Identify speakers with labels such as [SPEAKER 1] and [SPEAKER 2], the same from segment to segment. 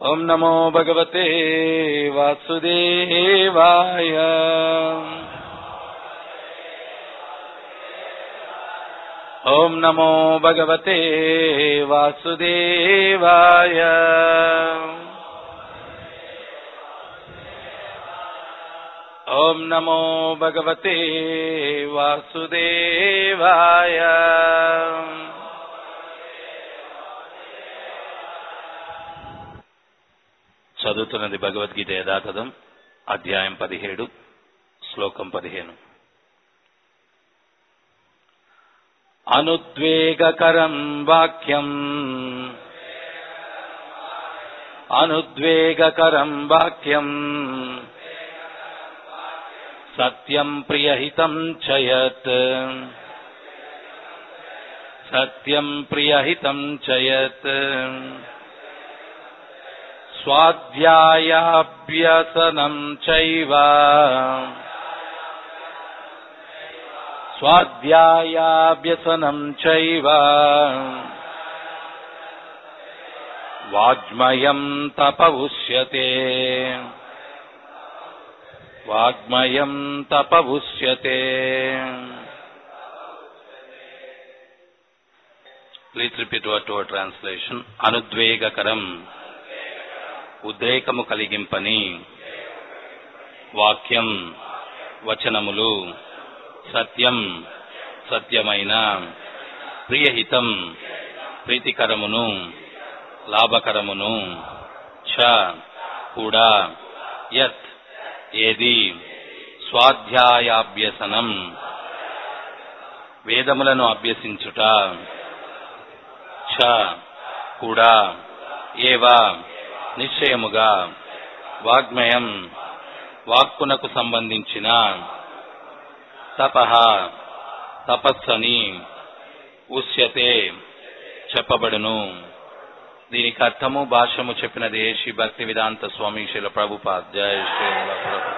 [SPEAKER 1] ॐ नमो भगवते वासुदेवाय ॐ नमो भगवते वासुदेवाय ॐ नमो भगवते वासुदेवाय చదువుతున్నది భగవద్గీత యథాతథం అధ్యాయం పదిహేడు శ్లోకం పదిహేను అనుద్వేగకరం వాక్యం అనుద్వేగకరం వాక్యం సత్యం ప్రియహితం చయత్ సత్యం ప్రియహితం చయత్ స్వాధ్యాయాభ్యసనం చైవ స్వాధ్యాయాభ్యసనం చైవ వాగ్మయం తప ఉష్యతే వాగ్మయం తప ఉష్యతే please repeat word to translation అనుద్వేగకరం ఉద్రేకము కలిగింపని వాక్యం వచనములు సత్యం సత్యమైన ప్రియహితం ప్రీతికరమును లాభకరమును చ కూడా యత్ ఏది స్వాధ్యాయాభ్యసనం వేదములను అభ్యసించుట చ కూడా ఏవా నిశ్చయముగా వాగ్మయం వాక్కునకు సంబంధించిన తపహ తపస్సని ఉష్యతే చెప్పబడును దీనికి అర్థము భాష్యము చెప్పినది శ్రీ భక్తి వేదాంత స్వామి శిల ప్రభుపాద్ జయ శ్రీల ప్రభుపాద్.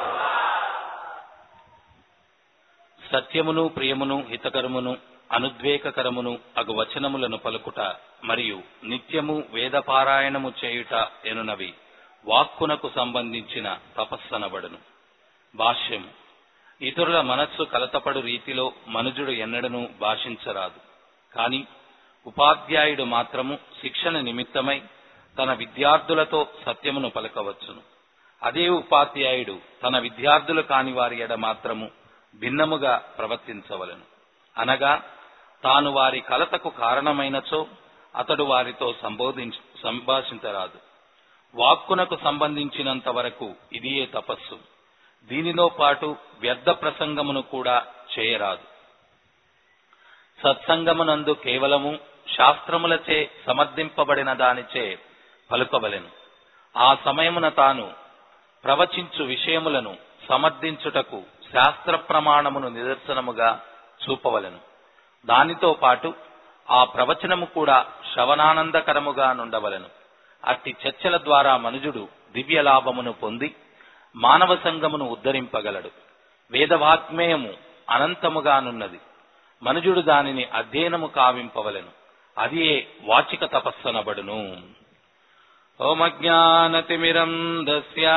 [SPEAKER 1] సత్యమును ప్రియమును హితకరమును అనుద్వేగకరమును అగు వచనములను పలుకుట మరియు నిత్యము వేదపారాయణము చేయుట ఎనునవి వాక్కునకు సంబంధించిన తపస్సనబడును భాష్యం ఇతరుల మనస్సు కలతపడు రీతిలో మనుజుడు ఎన్నడను భాషించరాదు కాని ఉపాధ్యాయుడు మాత్రము శిక్షణ నిమిత్తమై తన విద్యార్థులతో సత్యమును పలకవచ్చును అదే ఉపాధ్యాయుడు తన విద్యార్థులు కాని వారి ఎడ మాత్రము భిన్నముగా ప్రవర్తించవలను అనగా తాను వారి కలతకు కారణమైనచో అతడు వారితో సంబోధించ సంభాషించరాదు వాక్కునకు సంబంధించినంత వరకు ఇదియే తపస్సు దీనిలో పాటు వ్యర్థ ప్రసంగమును కూడా చేయరాదు సత్సంగమునందు కేవలము శాస్త్రములచే సమర్థింపబడిన దానిచే పలుకవలెను ఆ సమయమున తాను ప్రవచించు విషయములను సమర్థించుటకు శాస్త్ర ప్రమాణమును నిదర్శనముగా చూపవలెను దానితో పాటు ఆ ప్రవచనము కూడా శ్రవణానందకరముగా నుండవలెను అట్టి చర్చల ద్వారా మనుజుడు దివ్య లాభమును పొంది మానవ సంగమును ఉద్ధరింపగలడు వేదవాగ్మేయము అనంతముగానున్నది మనుజుడు దానిని అధ్యయనము కావింపవలెను అది వాచిక తపస్సనబడును ఓమజ్ఞానతిమిరం దస్యా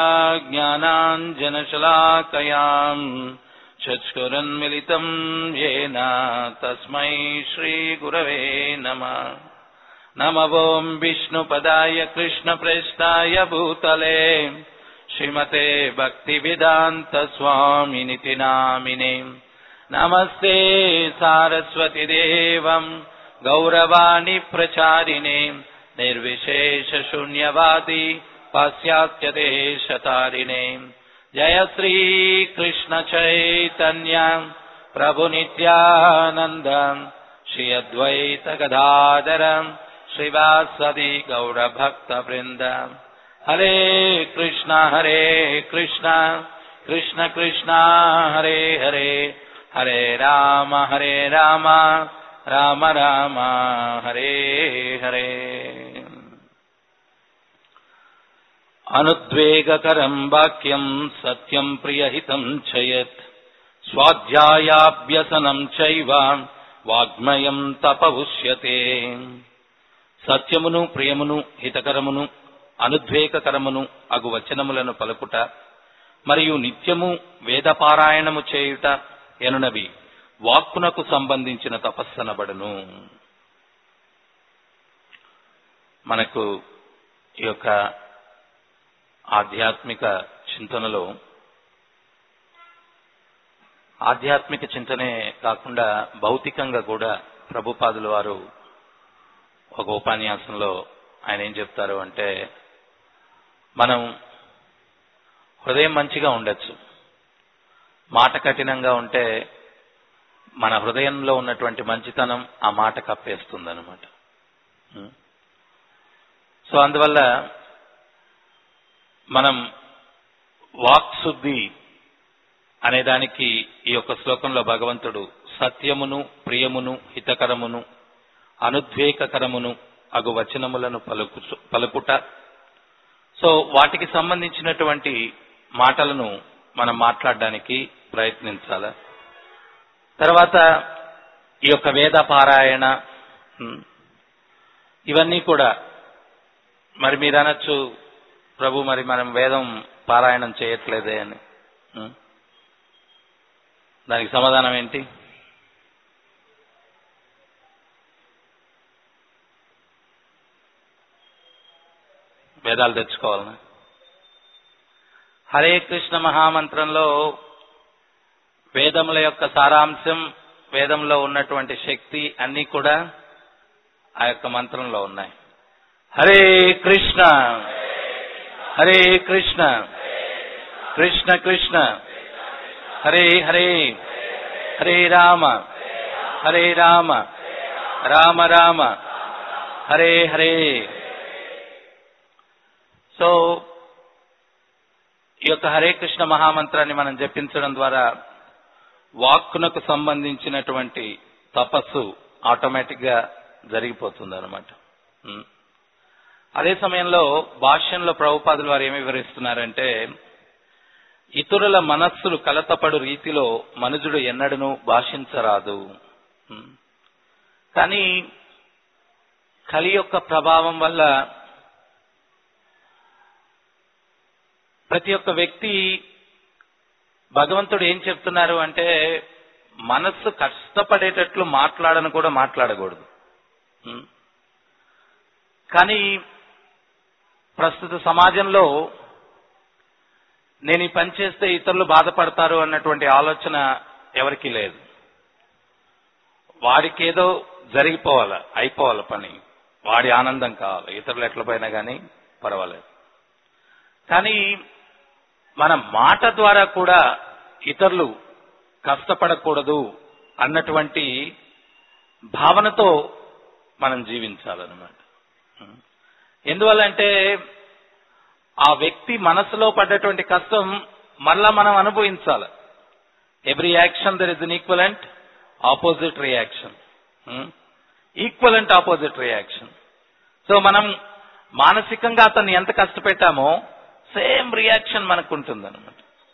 [SPEAKER 1] జ్ఞానాంజనశలాకయాం చక్షురన్మిలితం येन తస్మై శ్రీగురవే నమ నమ ఓం విష్ణుపదాయ కృష్ణప్రేష్టాయ భూతలే శ్రీమతే భక్తివేదాంత స్వామినితి నామినే నమస్తే సారస్వతి దేవం గౌరవాణి ప్రచారిణే నిర్విశేష శూన్యవాది పాశ్చాత్య దేశతారిణే జయ శ్రీ కృష్ణ చైతన్య ప్రభు నిత్యానంద శ్రీ అద్వైత గదాధర శ్రీవాసది గౌర భక్త బృంద హరే కృష్ణ హరే కృష్ణ కృష్ణ కృష్ణ హరే హరే హరే రామ హరే రామ రామ రామ హరే హరే అనుద్వేగకరం వాక్యం సత్యం ప్రియహితం చయత్ స్వాధ్యాయాభ్యసనం చైవ వాగ్మయం తప ఉష్యతే సత్యమును ప్రియమును హితకరమును అనుద్వేగకరమును అగు వచనములను పలుకుట మరియు నిత్యము వేదపారాయణము చేయుట ఎనునవి వాక్కునకు సంబంధించిన తపస్సనబడును మనకు ఈ యొక్క ఆధ్యాత్మిక చింతనలో ఆధ్యాత్మిక చింతనే కాకుండా భౌతికంగా కూడా ప్రభుపాదుల వారు ఒక ఉపన్యాసంలో ఆయన ఏం చెప్తారు అంటే మనం హృదయం మంచిగా ఉండొచ్చు మాట కఠినంగా ఉంటే మన హృదయంలో ఉన్నటువంటి మంచితనం ఆ మాట కప్పేస్తుంది అనమాట సో అందువల్ల మనం వాక్శుద్ధి అనే దానికి ఈ యొక్క శ్లోకంలో భగవంతుడు సత్యమును ప్రియమును హితకరమును అనుద్వేగకరమును అగు వచనములను పలుకు పలుకుట సో వాటికి సంబంధించినటువంటి మాటలను మనం మాట్లాడడానికి ప్రయత్నించాల తర్వాత ఈ యొక్క వేద పారాయణ ఉమ్, ఇవన్నీ కూడా మరి మీరు అనొచ్చు ప్రభు మరి మనం వేదం పారాయణం చేయట్లేదే అని ఉమ్. దానికి సమాధానం ఏంటి వేదాలు తెచ్చుకోవాలనా హరే కృష్ణ మహామంత్రంలో వేదముల యొక్క సారాంశం వేదంలో ఉన్నటువంటి శక్తి అన్నీ కూడా ఆ యొక్క మంత్రంలో ఉన్నాయి హరే కృష్ణ హరే కృష్ణ కృష్ణ కృష్ణ హరే హరే హరే రామ హరే రామ రామ రామ హరే హరే సో ఈ యొక్క హరే కృష్ణ మహామంత్రాన్ని మనం జపించడం ద్వారా వాక్కునకు సంబంధించినటువంటి తపస్సు ఆటోమేటిక్ గా జరిగిపోతుంది అనమాట అదే సమయంలో భాష్యంలో ప్రభుపాదులు వారు ఏమి వివరిస్తున్నారంటే ఇతరుల మనస్సులు కలతపడు రీతిలో మనుజుడు ఎన్నడను భాషించరాదు ఉమ్. కానీ కలి యొక్క ప్రభావం వల్ల ప్రతి ఒక్క వ్యక్తి భగవంతుడు ఏం చెప్తున్నారు అంటే మనస్సు కష్టపడేటట్లు మాట్లాడను కూడా మాట్లాడకూడదు ఉం? కానీ ప్రస్తుత సమాజంలో నేను ఈ పని చేస్తే ఇతరులు బాధపడతారు అన్నటువంటి ఆలోచన ఎవరికీ లేదు వాడికి ఏదో జరిగిపోవాలి అయిపోవాలి పని వాడి ఆనందం కావాలి ఇతరులు ఎట్ల పోయినా కానీ పర్వాలేదు కానీ మన మాట ద్వారా కూడా ఇతరులు కష్టపడకూడదు అన్నటువంటి భావనతో మనం జీవించాలన్నమాట ఎందువల్లంటే ఆ వ్యక్తి మనసులో పడ్డటువంటి కష్టం మళ్ళా మనం అనుభవించాలి every action there is an equivalent opposite reaction equivalent opposite reaction so మనం మానసికంగా అతన్ని ఎంత కష్టపెట్టామో సేమ్ రియాక్షన్ మనకు ఉంటుంది అనమాట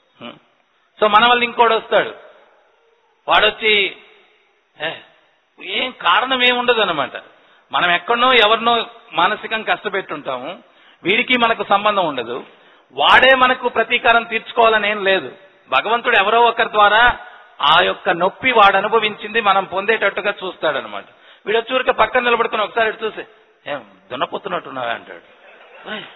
[SPEAKER 1] సో మన వల్ల ఇంకోటి వస్తాడు వాడొచ్చి "ఏ, ఏం కారణం ఏముండదు అనమాట మనం ఎక్కడనో ఎవరినో మానసికంగా కష్టపెట్టుంటాము వీడికి మనకు సంబంధం ఉండదు వాడే మనకు ప్రతీకారం తీర్చుకోవాలని ఏం లేదు భగవంతుడు ఎవరో ఒకరి ద్వారా ఆ యొక్క నొప్పి వాడు అనుభవించింది మనం పొందేటట్టుగా చూస్తాడనమాట వీడు వచ్చి ఊరికే పక్కన నిలబడుకుని ఒకసారి ఇటు చూసి ఏం దున్నపోతున్నట్టున్నావా అంటాడు "ఏయ్,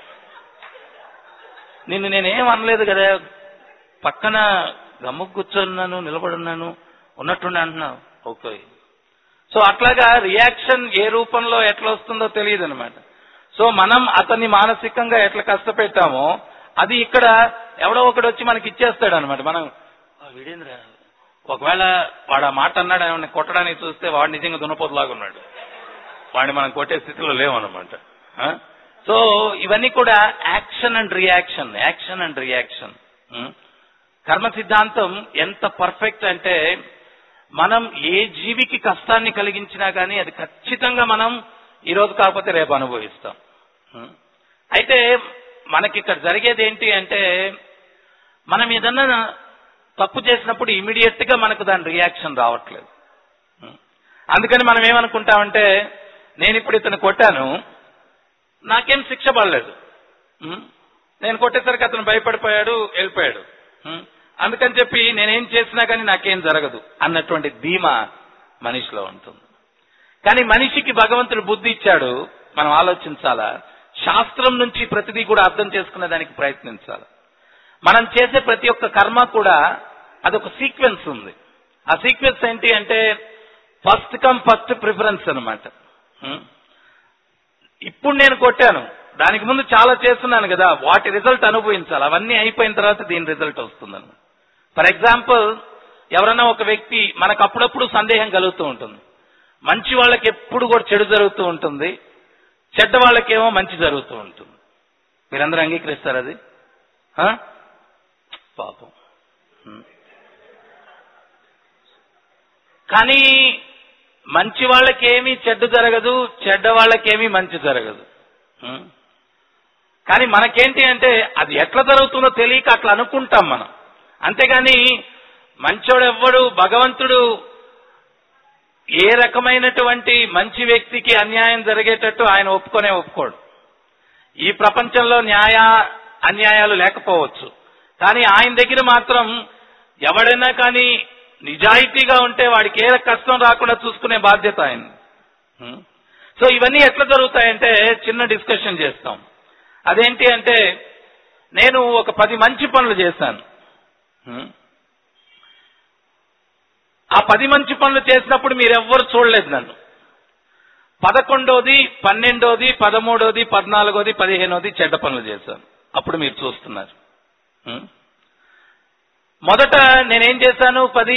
[SPEAKER 1] నిన్ను నేనేం అనలేదు కదా పక్కన గమ్ముకు కూర్చున్నాను నిలబడున్నాను ఉన్నట్టుండి అంటున్నావు ఓకే సో అట్లాగా రియాక్షన్ ఏ రూపంలో ఎట్లా వస్తుందో తెలియదు అనమాట సో మనం అతన్ని మానసికంగా ఎట్లా కష్టపెట్టామో అది ఇక్కడ ఎవడో ఒకడు వచ్చి మనకి ఇచ్చేస్తాడు అనమాట మనం "ఆ, వీడేంద్రా ఒకవేళ వాడు ఆ మాట అన్నాడు ఏమన్నా కొట్టడానికి చూస్తే వాడు నిజంగా దున్నపోతులాగా ఉన్నాడు వాడిని మనం కొట్టే స్థితిలో లేవన్నమాట ఆ? సో ఇవన్నీ కూడా action and reaction action and reaction కర్మ సిద్ధాంతం ఎంత పర్ఫెక్ట్ అంటే మనం ఏ జీవికి కష్టాన్ని కలిగించినా కానీ అది ఖచ్చితంగా మనం ఈ రోజు కాకపోతే రేపు అనుభవిస్తాం ఉం? అయితే మనకి ఇక్కడ జరిగేది ఏంటి అంటే మనం ఏదన్నా తప్పు చేసినప్పుడు ఇమీడియట్ గా మనకు దాని రియాక్షన్ రావట్లేదు ఉం? అందుకని మనం ఏమనుకుంటామంటే నేను ఇప్పుడు ఇతను కొట్టాను నాకేం శిక్ష పడలేదు ఉం? నేను కొట్టేసరికి అతను భయపడిపోయాడు వెళ్ళిపోయాడు ఉం? అందుకని చెప్పి నేనేం చేసినా కానీ నాకేం జరగదు అన్నటువంటి ధీమా మనిషిలో ఉంటుంది కానీ మనిషికి భగవంతుడు బుద్ధి ఇచ్చాడు మనం ఆలోచించాలా శాస్త్రం నుంచి ప్రతిదీ కూడా అర్థం చేసుకునే దానికి ప్రయత్నించాలి మనం చేసే ప్రతి ఒక్క కర్మ కూడా అదొక సీక్వెన్స్ ఉంది ఆ సీక్వెన్స్ ఏంటి అంటే ఫస్ట్ కమ్ ఫస్ట్ ప్రిఫరెన్స్ అనమాట ఇప్పుడు నేను కొట్టాను దానికి ముందు చాలా చేస్తున్నాను కదా వాటి రిజల్ట్ అనుభవించాలి అవన్నీ అయిపోయిన తర్వాత దీని రిజల్ట్ వస్తుందని ఫర్ ఎగ్జాంపుల్ ఎవరైనా ఒక వ్యక్తి మనకు అప్పుడప్పుడు సందేహం కలుగుతూ ఉంటుంది మంచి వాళ్ళకి ఎప్పుడు కూడా చెడు జరుగుతూ ఉంటుంది చెడ్డ వాళ్ళకేమో మంచి జరుగుతూ ఉంటుంది మీరందరూ అంగీకరిస్తారు అది ఆ? పాపం హ్మ్. కానీ మంచి వాళ్ళకేమీ చెడ్డ జరగదు చెడ్డ వాళ్ళకేమీ మంచి జరగదు హ్మ్. కానీ మనకేంటి అంటే అది ఎట్లా జరుగుతుందో తెలియక అట్లా అనుకుంటాం మనం అంతేగాని మంచోడు ఎవ్వడు భగవంతుడు ఏ రకమైనటువంటి మంచి వ్యక్తికి అన్యాయం జరిగేటట్టు ఆయన ఒప్పుకొనే ఒప్పుకోడు ఈ ప్రపంచంలో న్యాయ అన్యాయాలు లేకపోవచ్చు కానీ ఆయన దగ్గర మాత్రం ఎవడైనా కానీ నిజాయితీగా ఉంటే వాడికి ఏ కష్టం రాకుండా చూసుకునే బాధ్యత ఆయన హ్మ్. సో ఇవన్నీ ఎట్లా జరుగుతాయంటే చిన్న డిస్కషన్ చేస్తాం అదేంటి అంటే నేను ఒక పది మంచి పనులు చేశాను హ్మ్. ఆ పది మంచి పనులు చేసినప్పుడు మీరెవ్వరు చూడలేదు నన్ను పదకొండోది పన్నెండోది పదమూడోది పద్నాలుగోది పదిహేనోది చెడ్డ పనులు చేశాను అప్పుడు మీరు చూస్తున్నారు హ్మ్? మొదట నేనేం చేశాను పది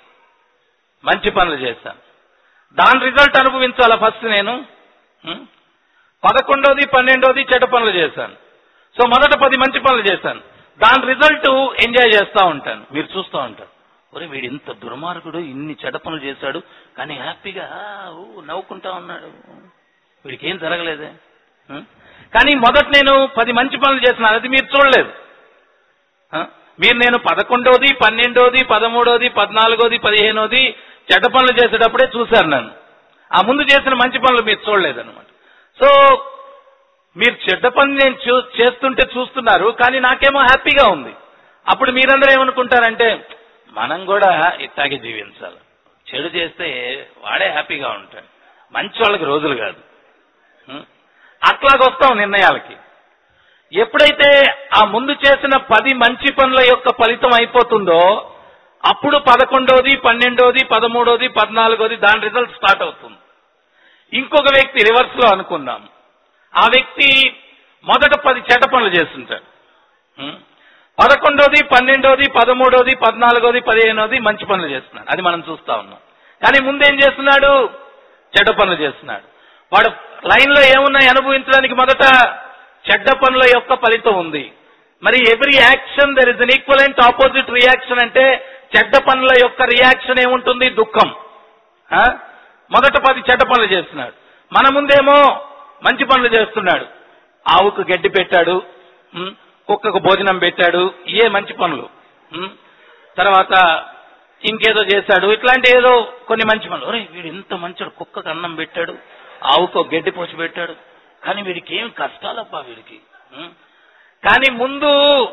[SPEAKER 1] మంచి పనులు చేశాను దాని రిజల్ట్ అనుభవించాలా ఫస్ట్ నేను హ్మ్? పదకొండోది పన్నెండోది చెడ్డ పనులు చేశాను సో మొదట పది మంచి పనులు చేశాను దాని రిజల్ట్ ఎంజాయ్ చేస్తూ ఉంటాను మీరు చూస్తూ ఉంటారు ఒరే వీడు ఇంత దుర్మార్గుడు ఇన్ని చెడ్డ పనులు చేశాడు కానీ హ్యాపీగా "ఆ, ఊ, నవ్వుకుంటా ఉన్నాడు వీడికి ఏం జరగలేదే హ్మ్? కానీ మొదట నేను పది మంచి పనులు చేస్తున్నాను అది మీరు చూడలేదు ఆ? మీరు నేను పదకొండోది పన్నెండోది పదమూడోది పద్నాలుగోది పదిహేనోది చెడ్డ పనులు చేసేటప్పుడే చూశారు నన్ను ఆ ముందు చేసిన మంచి పనులు మీరు చూడలేదన్నమాట సో మీరు చెడ్డ పని నేను చూ- చేస్తుంటే చూస్తున్నారు కానీ నాకేమో హ్యాపీగా ఉంది అప్పుడు మీరందరూ ఏమనుకుంటారంటే మనం కూడా ఇట్టాగే జీవించాలి చెడు చేస్తే వాడే హ్యాపీగా ఉంటాడు మంచి వాళ్ళకి రోజులు కాదు హ్మ్? అట్లాగొస్తాం నిర్ణయాలకి ఎప్పుడైతే ఆ ముందు చేసిన పది మంచి పనుల యొక్క ఫలితం అయిపోతుందో అప్పుడు పదకొండోది పన్నెండోది పదమూడోది పద్నాలుగోది దాని రిజల్ట్ స్టార్ట్ అవుతుంది ఇంకొక వ్యక్తి రివర్స్ లో అనుకుందాం ఆ వ్యక్తి మొదట పది చెడ్డ పనులు చేస్తుంటాడు హ్మ్? పదకొండోది పన్నెండోది పదమూడోది పద్నాలుగోది పదిహేనోది మంచి పనులు చేస్తున్నాడు అది మనం చూస్తా ఉన్నాం కానీ ముందేం చేస్తున్నాడు చెడ్డ పనులు చేస్తున్నాడు వాడు లైన్ లో ఏమున్నాయి అనుభవించడానికి మొదట చెడ్డ పనుల యొక్క ఫలితం ఉంది మరి every action there is an equivalent opposite reaction అంటే చెడ్డ పనుల యొక్క రియాక్షన్ ఏముంటుంది దుఃఖం ఆ? మొదట పది చెడ్డ పనులు చేస్తున్నాడు మన ముందేమో మంచి పనులు చేస్తున్నాడు ఆవుకు గడ్డి పెట్టాడు ఉమ్, కుక్కకు భోజనం పెట్టాడు ఇయే మంచి పనులు ఉమ్, తర్వాత ఇంకేదో చేశాడు ఇట్లాంటి ఏదో కొన్ని మంచి పనులు ఒరే వీడు ఇంత మంచోడు కుక్కకు అన్నం పెట్టాడు ఆవుకు ఒక గడ్డి పోసి పెట్టాడు కానీ వీడికి ఏం కష్టాలబ్బా వీడికి ఉమ్. కానీ ముందు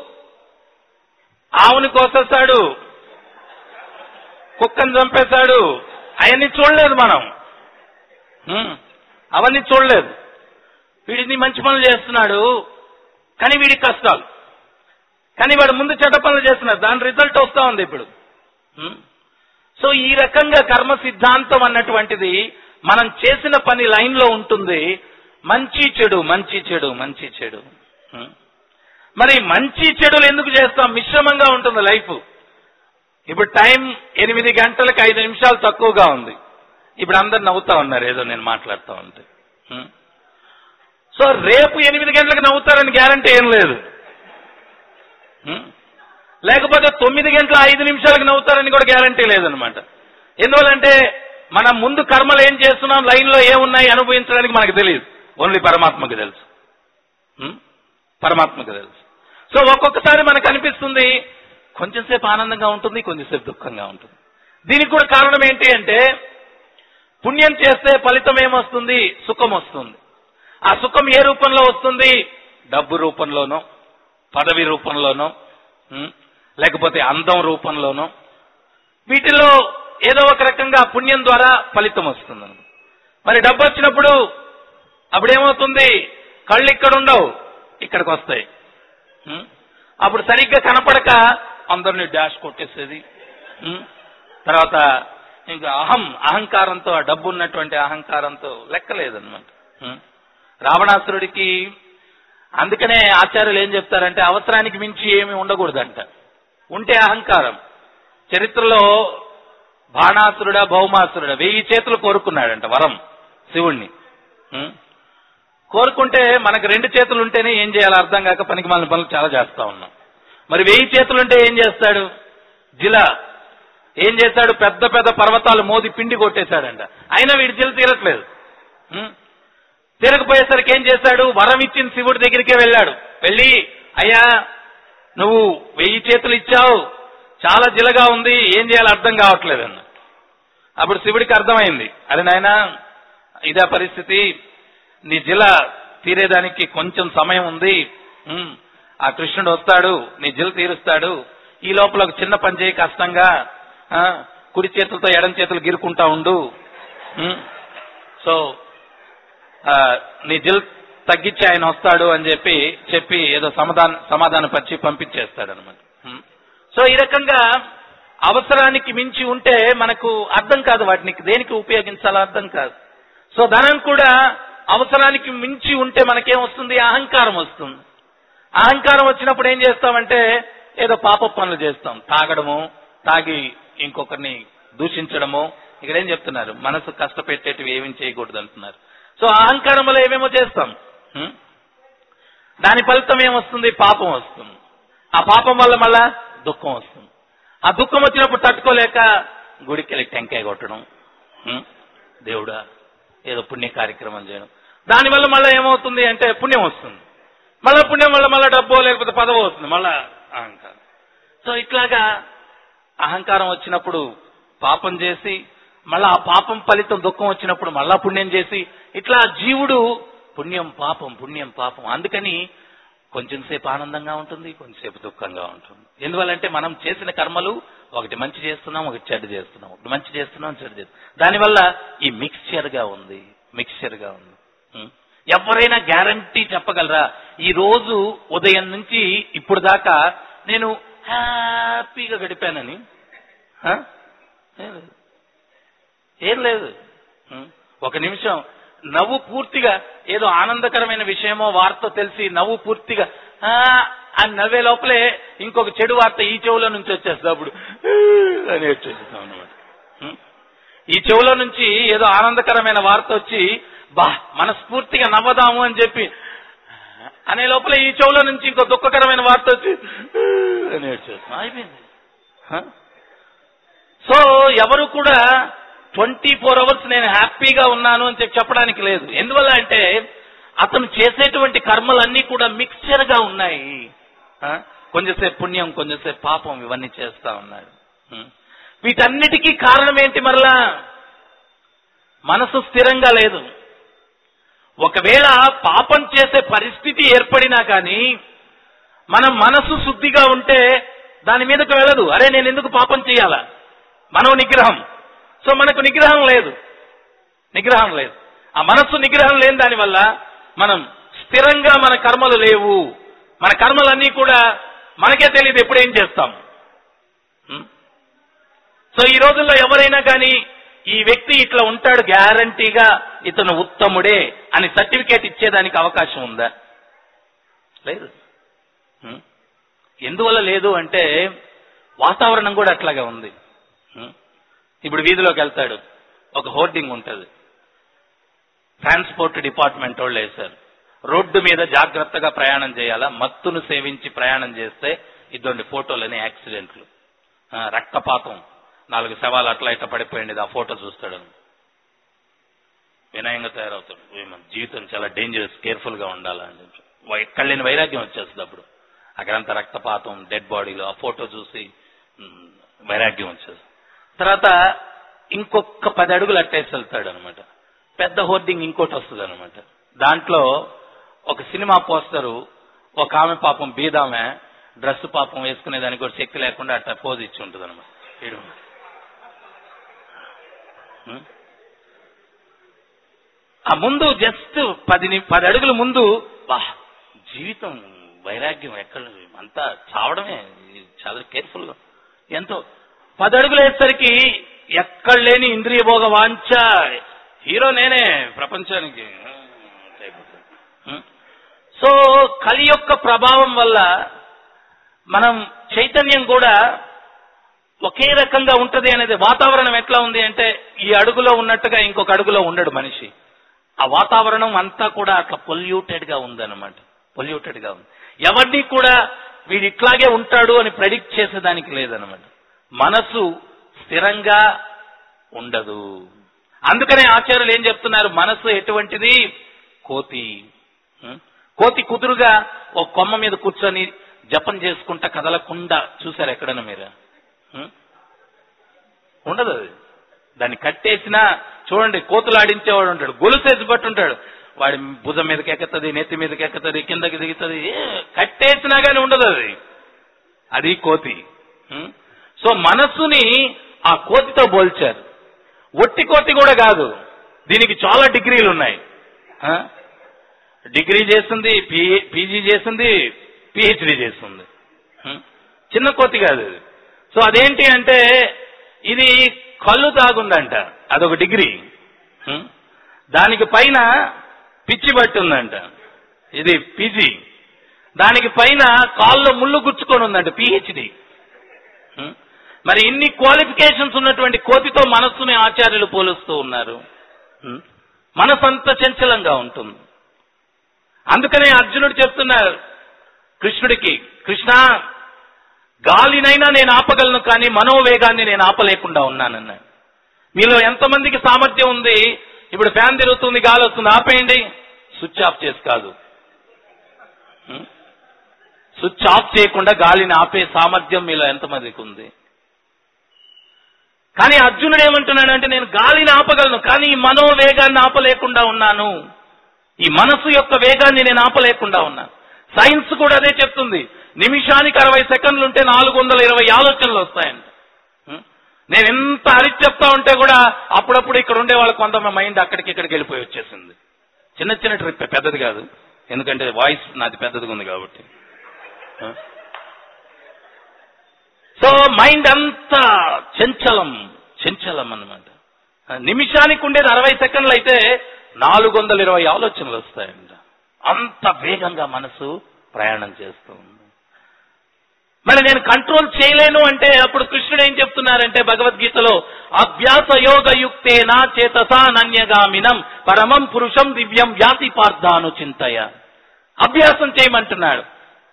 [SPEAKER 1] ఆవుని కోసేస్తాడు కుక్కను చంపేశాడు అవన్నీ చూడలేదు మనం హ్మ్. అవన్నీ చూడలేదు వీడిని మంచి పనులు చేస్తున్నాడు కానీ వీడికి కష్టాలు కానీ వాడు ముందు చెడ్డ పనులు చేస్తున్నాడు దాని రిజల్ట్ వస్తా ఉంది ఇప్పుడు హ్మ్. సో ఈ రకంగా కర్మ సిద్ధాంతం అన్నటువంటిది మనం చేసిన పని లైన్ లో ఉంటుంది మంచి చెడు మంచి చెడు మంచి చెడు హ్మ్. మరి మంచి చెడులు ఎందుకు చేస్తాం మిశ్రమంగా ఉంటుంది లైఫ్ ఇప్పుడు టైం ఎనిమిది గంటలకు ఐదు నిమిషాలు తక్కువగా ఉంది ఇప్పుడు అందరు నవ్వుతా ఉన్నారు ఏదో నేను మాట్లాడుతూ ఉంటే హ్మ్. సో రేపు ఎనిమిది గంటలకు నవ్వుతారని గ్యారంటీ ఏం లేదు హ్మ్. లేకపోతే తొమ్మిది గంటల ఐదు నిమిషాలకు నవ్వుతారని కూడా గ్యారంటీ లేదనమాట ఎందువల్లంటే మనం ముందు కర్మలు ఏం చేస్తున్నాం లైన్లో ఏమున్నాయి అనుభవించడానికి మనకు తెలియదు ఓన్లీ పరమాత్మకు తెలుసు హ్మ్? పరమాత్మకు తెలుసు సో ఒక్కొక్కసారి మనకు అనిపిస్తుంది కొంచెంసేపు ఆనందంగా ఉంటుంది కొంచెంసేపు దుఃఖంగా ఉంటుంది దీనికి కూడా కారణం ఏంటి అంటే పుణ్యం చేస్తే ఫలితం ఏమొస్తుంది సుఖం వస్తుంది ఆ సుఖం ఏ రూపంలో వస్తుంది డబ్బు రూపంలోనో పదవి రూపంలోనో ఉమ్, లేకపోతే అందం రూపంలోనో వీటిల్లో ఏదో ఒక రకంగా పుణ్యం ద్వారా ఫలితం వస్తుంది మరి డబ్బు వచ్చినప్పుడు అప్పుడేమవుతుంది కళ్ళు ఇక్కడ ఉండవు ఇక్కడికి వస్తాయి ఉం? అప్పుడు సరిగ్గా కనపడక అందరిని డాష్ కొట్టేసేది ఉం? తర్వాత ఇంకా అహం అహంకారంతో ఆ డబ్బు ఉన్నటువంటి అహంకారంతో లెక్కలేదన్నమాట ఉం? రావణాసురుడికి అందుకనే ఆచార్యులు ఏం చెప్తారంటే అవసరానికి మించి ఏమీ ఉండకూడదంట ఉంటే అహంకారం చరిత్రలో బాణాసురుడా భౌమాసురుడా వెయ్యి చేతులు కోరుకున్నాడంట వరం శివుణ్ణి ఉం? కోరుకుంటే మనకు రెండు చేతులు ఉంటేనే ఏం చేయాలో అర్థం కాక పనికి మన పనులు చాలా చేస్తా ఉన్నాం మరి వెయ్యి చేతులు ఉంటే ఏం చేస్తాడు జిల ఏం చేశాడు పెద్ద పెద్ద పర్వతాలు మోది పిండి కొట్టేశాడంట అయినా వీడి జిల తీరట్లేదు ఉం? తీరకపోయేసరికి ఏం చేశాడు వరం ఇచ్చిన శివుడి దగ్గరికే వెళ్ళాడు వెళ్ళి అయ్యా నువ్వు వెయ్యి చేతులు ఇచ్చావు చాలా జిలగా ఉంది ఏం చేయాలో అర్థం కావట్లేదు అన్న అప్పుడు శివుడికి అర్థమైంది అరే నాయనా ఇదే పరిస్థితి నీ జిల తీరేదానికి కొంచెం సమయం ఉంది ఉమ్, ఆ కృష్ణుడు వస్తాడు నీ జిల తీరుస్తాడు ఈ లోపల ఒక చిన్న పని చేయి కష్టంగా ఆ, కుడి చేతులతో ఎడం చేతులు గిరుకుంటా ఉండు ఉమ్, సో ఆ, నీ జిల్ తగ్గించి ఆయన వస్తాడు అని చెప్పి చెప్పి ఏదో సమాధాన సమాధానపరిచి పంపించేస్తాడు అనమాట సో ఈ రకంగా అవసరానికి మించి ఉంటే మనకు అర్థం కాదు వాటిని దేనికి ఉపయోగించాలో అర్థం కాదు సో ధనం కూడా అవసరానికి మించి ఉంటే మనకేం వస్తుంది అహంకారం వస్తుంది అహంకారం వచ్చినప్పుడు ఏం చేస్తామంటే ఏదో పాప పనులు చేస్తాం తాగడము తాగి ఇంకొకరిని దూషించడము ఇక్కడ ఏం చెప్తున్నారు మనసు కష్టపెట్టేటివి ఏమీ చేయకూడదు అంటున్నారు సో అహంకారం వల్ల ఏమేమో చేస్తాం హ్మ్? దాని ఫలితం ఏమొస్తుంది పాపం వస్తుంది ఆ పాపం వల్ల మళ్ళా దుఃఖం వస్తుంది ఆ దుఃఖం వచ్చినప్పుడు తట్టుకోలేక గుడికి వెళ్ళి టెంకాయ కొట్టడం హ్మ్? దేవుడా ఏదో పుణ్య కార్యక్రమం చేయడం దానివల్ల మళ్ళీ ఏమవుతుంది అంటే పుణ్యం వస్తుంది మళ్ళా పుణ్యం వల్ల మళ్ళీ డబ్బో లేకపోతే పదవో వస్తుంది మళ్ళా అహంకారం సో ఇట్లాగా అహంకారం వచ్చినప్పుడు పాపం చేసి మళ్ళా ఆ పాపం ఫలితం దుఃఖం వచ్చినప్పుడు మళ్ళా పుణ్యం చేసి ఇట్లా జీవుడు పుణ్యం పాపం పుణ్యం పాపం అందుకని కొంచెం సేపు ఆనందంగా ఉంటుంది కొంచెంసేపు దుఃఖంగా ఉంటుంది ఎందువల్లంటే మనం చేసిన కర్మలు ఒకటి మంచి చేస్తున్నాం ఒకటి చెడ్డ చేస్తున్నాం ఒకటి మంచి చేస్తున్నాం చెడ్డ చేస్తున్నాం దానివల్ల ఈ మిక్స్చర్ గా ఉంది మిక్స్చర్ గా ఉంది ఉం? ఎవరైనా గ్యారంటీ చెప్పగలరా ఈ రోజు ఉదయం నుంచి ఇప్పుడు దాకా నేను హ్యాపీగా గడిపానని హ? ఏం లేదు. ఏం లేదు ఉం? ఒక నిమిషం నవ్వు పూర్తిగా ఏదో ఆనందకరమైన విషయమో వార్త తెలిసి నవ్వు పూర్తిగా "ఆ" అని నవ్వే లోపలే ఇంకొక చెడు వార్త ఈ చెవులో నుంచి వచ్చేస్తుంది అప్పుడు "ఊ" అని వచ్చేస్తాం అనమాట ఈ చెవులో నుంచి ఏదో ఆనందకరమైన వార్త వచ్చి బా మనస్ఫూర్తిగా నవ్వదాము అని చెప్పి అనే లోపల ఈ చెవులో నుంచి ఇంకో దుఃఖకరమైన వార్త వచ్చి "ఊ" అని వచ్చేస్తాం అయిపోయింది హ? సో ఎవరు కూడా ట్వంటీ ఫోర్ అవర్స్ నేను హ్యాపీగా ఉన్నాను అని చెప్పి చెప్పడానికి లేదు ఎందువల్ల అంటే అతను చేసేటువంటి కర్మలన్నీ కూడా మిక్స్చర్ గా ఉన్నాయి ఆ? కొంచెంసేపు పుణ్యం కొంచెంసేపు పాపం ఇవన్నీ చేస్తా ఉన్నాడు ఉం. వీటన్నిటికీ కారణం ఏంటి మరలా మనసు స్థిరంగా లేదు ఒకవేళ పాపం చేసే పరిస్థితి ఏర్పడినా కానీ మన మనసు శుద్ధిగా ఉంటే దాని మీదకు వెళ్ళదు అరే నేను ఎందుకు పాపం చేయాలా మనో నిగ్రహం సో మనకు నిగ్రహం లేదు నిగ్రహం లేదు ఆ మనస్సు నిగ్రహం లేని దానివల్ల మనం స్థిరంగా మన కర్మలు లేవు మన కర్మలన్నీ కూడా మనకే తెలియదు ఎప్పుడు ఏం చేస్తాం ఉం? సో ఈ రోజుల్లో ఎవరైనా కానీ ఈ వ్యక్తి ఇట్లా ఉంటాడు గ్యారంటీగా ఇతను ఉత్తముడే అని సర్టిఫికేట్ ఇచ్చేదానికి అవకాశం ఉందా లేదు ఉం? ఎందువల్ల లేదు అంటే వాతావరణం కూడా అట్లాగే ఉంది ఉం? ఇప్పుడు వీధిలోకి వెళ్తాడు ఒక హోర్డింగ్ ఉంటుంది ట్రాన్స్పోర్ట్ డిపార్ట్మెంట్ వాళ్ళు వేశారు రోడ్డు మీద జాగ్రత్తగా ప్రయాణం చేయాలా మత్తును సేవించి ప్రయాణం చేస్తే ఇద్దరు ఫోటోలని యాక్సిడెంట్లు ఆ, రక్తపాతం నాలుగు శవాలు అట్లా ఇట్లా పడిపోయింది ఆ ఫోటో చూస్తాడు వినయంగా తయారవుతాడు ఏ మన జీవితం చాలా డేంజరస్ కేర్ఫుల్ గా ఉండాలా అని చెప్పి వై- ఎక్కడ లేని వైరాగ్యం వచ్చేస్తుంది అప్పుడు అక్కడంతా రక్తపాతం డెడ్ బాడీలో ఆ ఫోటో చూసి మ్, వైరాగ్యం వచ్చేస్తుంది తర్వాత ఇంకొక పది అడుగులు అట్టేసి వెళ్తాడు అనమాట పెద్ద హోర్డింగ్ ఇంకోటి వస్తుంది అనమాట దాంట్లో ఒక సినిమా పోస్టరు ఒక ఆమె పాపం బీదామె డ్రెస్ పాపం వేసుకునేదానికి కూడా శక్తి లేకుండా అట్లా పోజ్ ఇచ్చి ఉంటుంది అనమాట ఆ ముందు జస్ట్ పది ని- పది అడుగుల ముందు వా జీవితం వైరాగ్యం ఎక్కడ అంతా చావడమే ఇది చాలా కేర్ఫుల్ గా ఎంతో పది అడుగులు వేసరికి ఎక్కడ లేని ఇంద్రియ భోగ వాంఛ హీరో నేనే ప్రపంచానికి సో కలి యొక్క ప్రభావం వల్ల మనం చైతన్యం కూడా ఒకే రకంగా ఉంటది అనేది వాతావరణం ఎట్లా ఉంది అంటే ఈ అడుగులో ఉన్నట్టుగా ఇంకొక అడుగులో ఉండడు మనిషి ఆ వాతావరణం అంతా కూడా అట్లా పొల్యూటెడ్ గా ఉందన్నమాట పొల్యూటెడ్ గా ఉంది ఎవరిని కూడా వీడు ఇట్లాగే ఉంటాడు అని ప్రెడిక్ట్ చేసేదానికి లేదనమాట మనసు స్థిరంగా ఉండదు అందుకనే ఆచార్యులు ఏం చెప్తున్నారు మనసు ఎటువంటిది కోతి ఉం? కోతి కుదురుగా ఒక కొమ్మ మీద కూర్చొని జపం చేసుకుంటా కదలకుండా చూసారు ఎక్కడన్నా మీరు ఉం? ఉండదు అది దాన్ని కట్టేసినా చూడండి కోతులు ఆడించేవాడు ఉంటాడు గొలుసేసి పట్టు ఉంటాడు వాడి భుజం మీదకి ఎక్కుతుంది నెత్తి మీదకి ఎక్కుతుంది కిందకి దిగుతుంది ఏ, కట్టేసినా కానీ ఉండదు అది అది కోతి ఉం? సో మనస్సుని ఆ కోతితో పోల్చారు ఒట్టి కోతి కూడా కాదు దీనికి చాలా డిగ్రీలు ఉన్నాయి ఆ? డిగ్రీ చేస్తుంది పి- పీజీ చేస్తుంది పిహెచ్డి చేస్తుంది ఉం? చిన్న కోతి కాదు ఇది సో అదేంటి అంటే ఇది కళ్ళు తాగుందంట అదొక డిగ్రీ ఉం? దానికి పైన పిచ్చి బట్టి ఉందంట ఇది పీజీ దానికి పైన కాల్లో ముళ్ళు గుచ్చుకొని ఉందంట పిహెచ్డి మరి ఇన్ని క్వాలిఫికేషన్స్ ఉన్నటువంటి కోతితో మనస్సుని ఆచార్యులు పోలుస్తూ ఉన్నారు ఉం? మనసు అంత చంచలంగా ఉంటుంది అందుకనే అర్జునుడు చెప్తున్నారు కృష్ణుడికి కృష్ణ గాలినైనా నేను ఆపగలను కానీ మనోవేగాన్ని నేను ఆపలేకుండా ఉన్నానన్నాడు మీలో ఎంతమందికి సామర్థ్యం ఉంది ఇప్పుడు ఫ్యాన్ తిరుగుతుంది గాలి వస్తుంది ఆపేయండి స్విచ్ ఆఫ్ చేసి కాదు ఉం? స్విచ్ ఆఫ్ చేయకుండా గాలిని ఆపే సామర్థ్యం మీలో ఎంతమందికి ఉంది కానీ అర్జునుడు ఏమంటున్నాడు అంటే నేను గాలిని ఆపగలను కానీ ఈ మనోవేగాన్ని ఆపలేకుండా ఉన్నాను ఈ మనసు యొక్క వేగాన్ని నేను ఆపలేకుండా ఉన్నాను సైన్స్ కూడా అదే చెప్తుంది నిమిషానికి అరవై సెకండ్లు ఉంటే నాలుగు వందల ఇరవై ఆలోచనలు వస్తాయండి ఉం? నేను ఎంత అరిచి చెప్తా ఉంటే కూడా అప్పుడప్పుడు ఇక్కడ ఉండే వాళ్ళకి కొంత మైండ్ అక్కడికి ఇక్కడికి వెళ్ళిపోయి వచ్చేసింది చిన్న చిన్న ట్రిప్ పెద్దది కాదు ఎందుకంటే వాయిస్ నాది పెద్దదిగా ఉంది కాబట్టి ఆ? సో మైండ్ అంతా చంచలం చంచలం అన్నమాట ఆ, నిమిషానికి ఉండేది అరవై సెకండ్లు అయితే నాలుగు వందల ఇరవై ఆలోచనలు వస్తాయంట అంత వేగంగా మనసు ప్రయాణం చేస్తూ ఉంది మరి నేను కంట్రోల్ చేయలేను అంటే అప్పుడు కృష్ణుడు ఏం చెప్తున్నారంటే భగవద్గీతలో అభ్యాస యోగ యుక్తేనా చేతసా నన్యగామినం పరమం పురుషం దివ్యం వ్యాతి పార్థాను చింతయ అభ్యాసం చేయమంటున్నాడు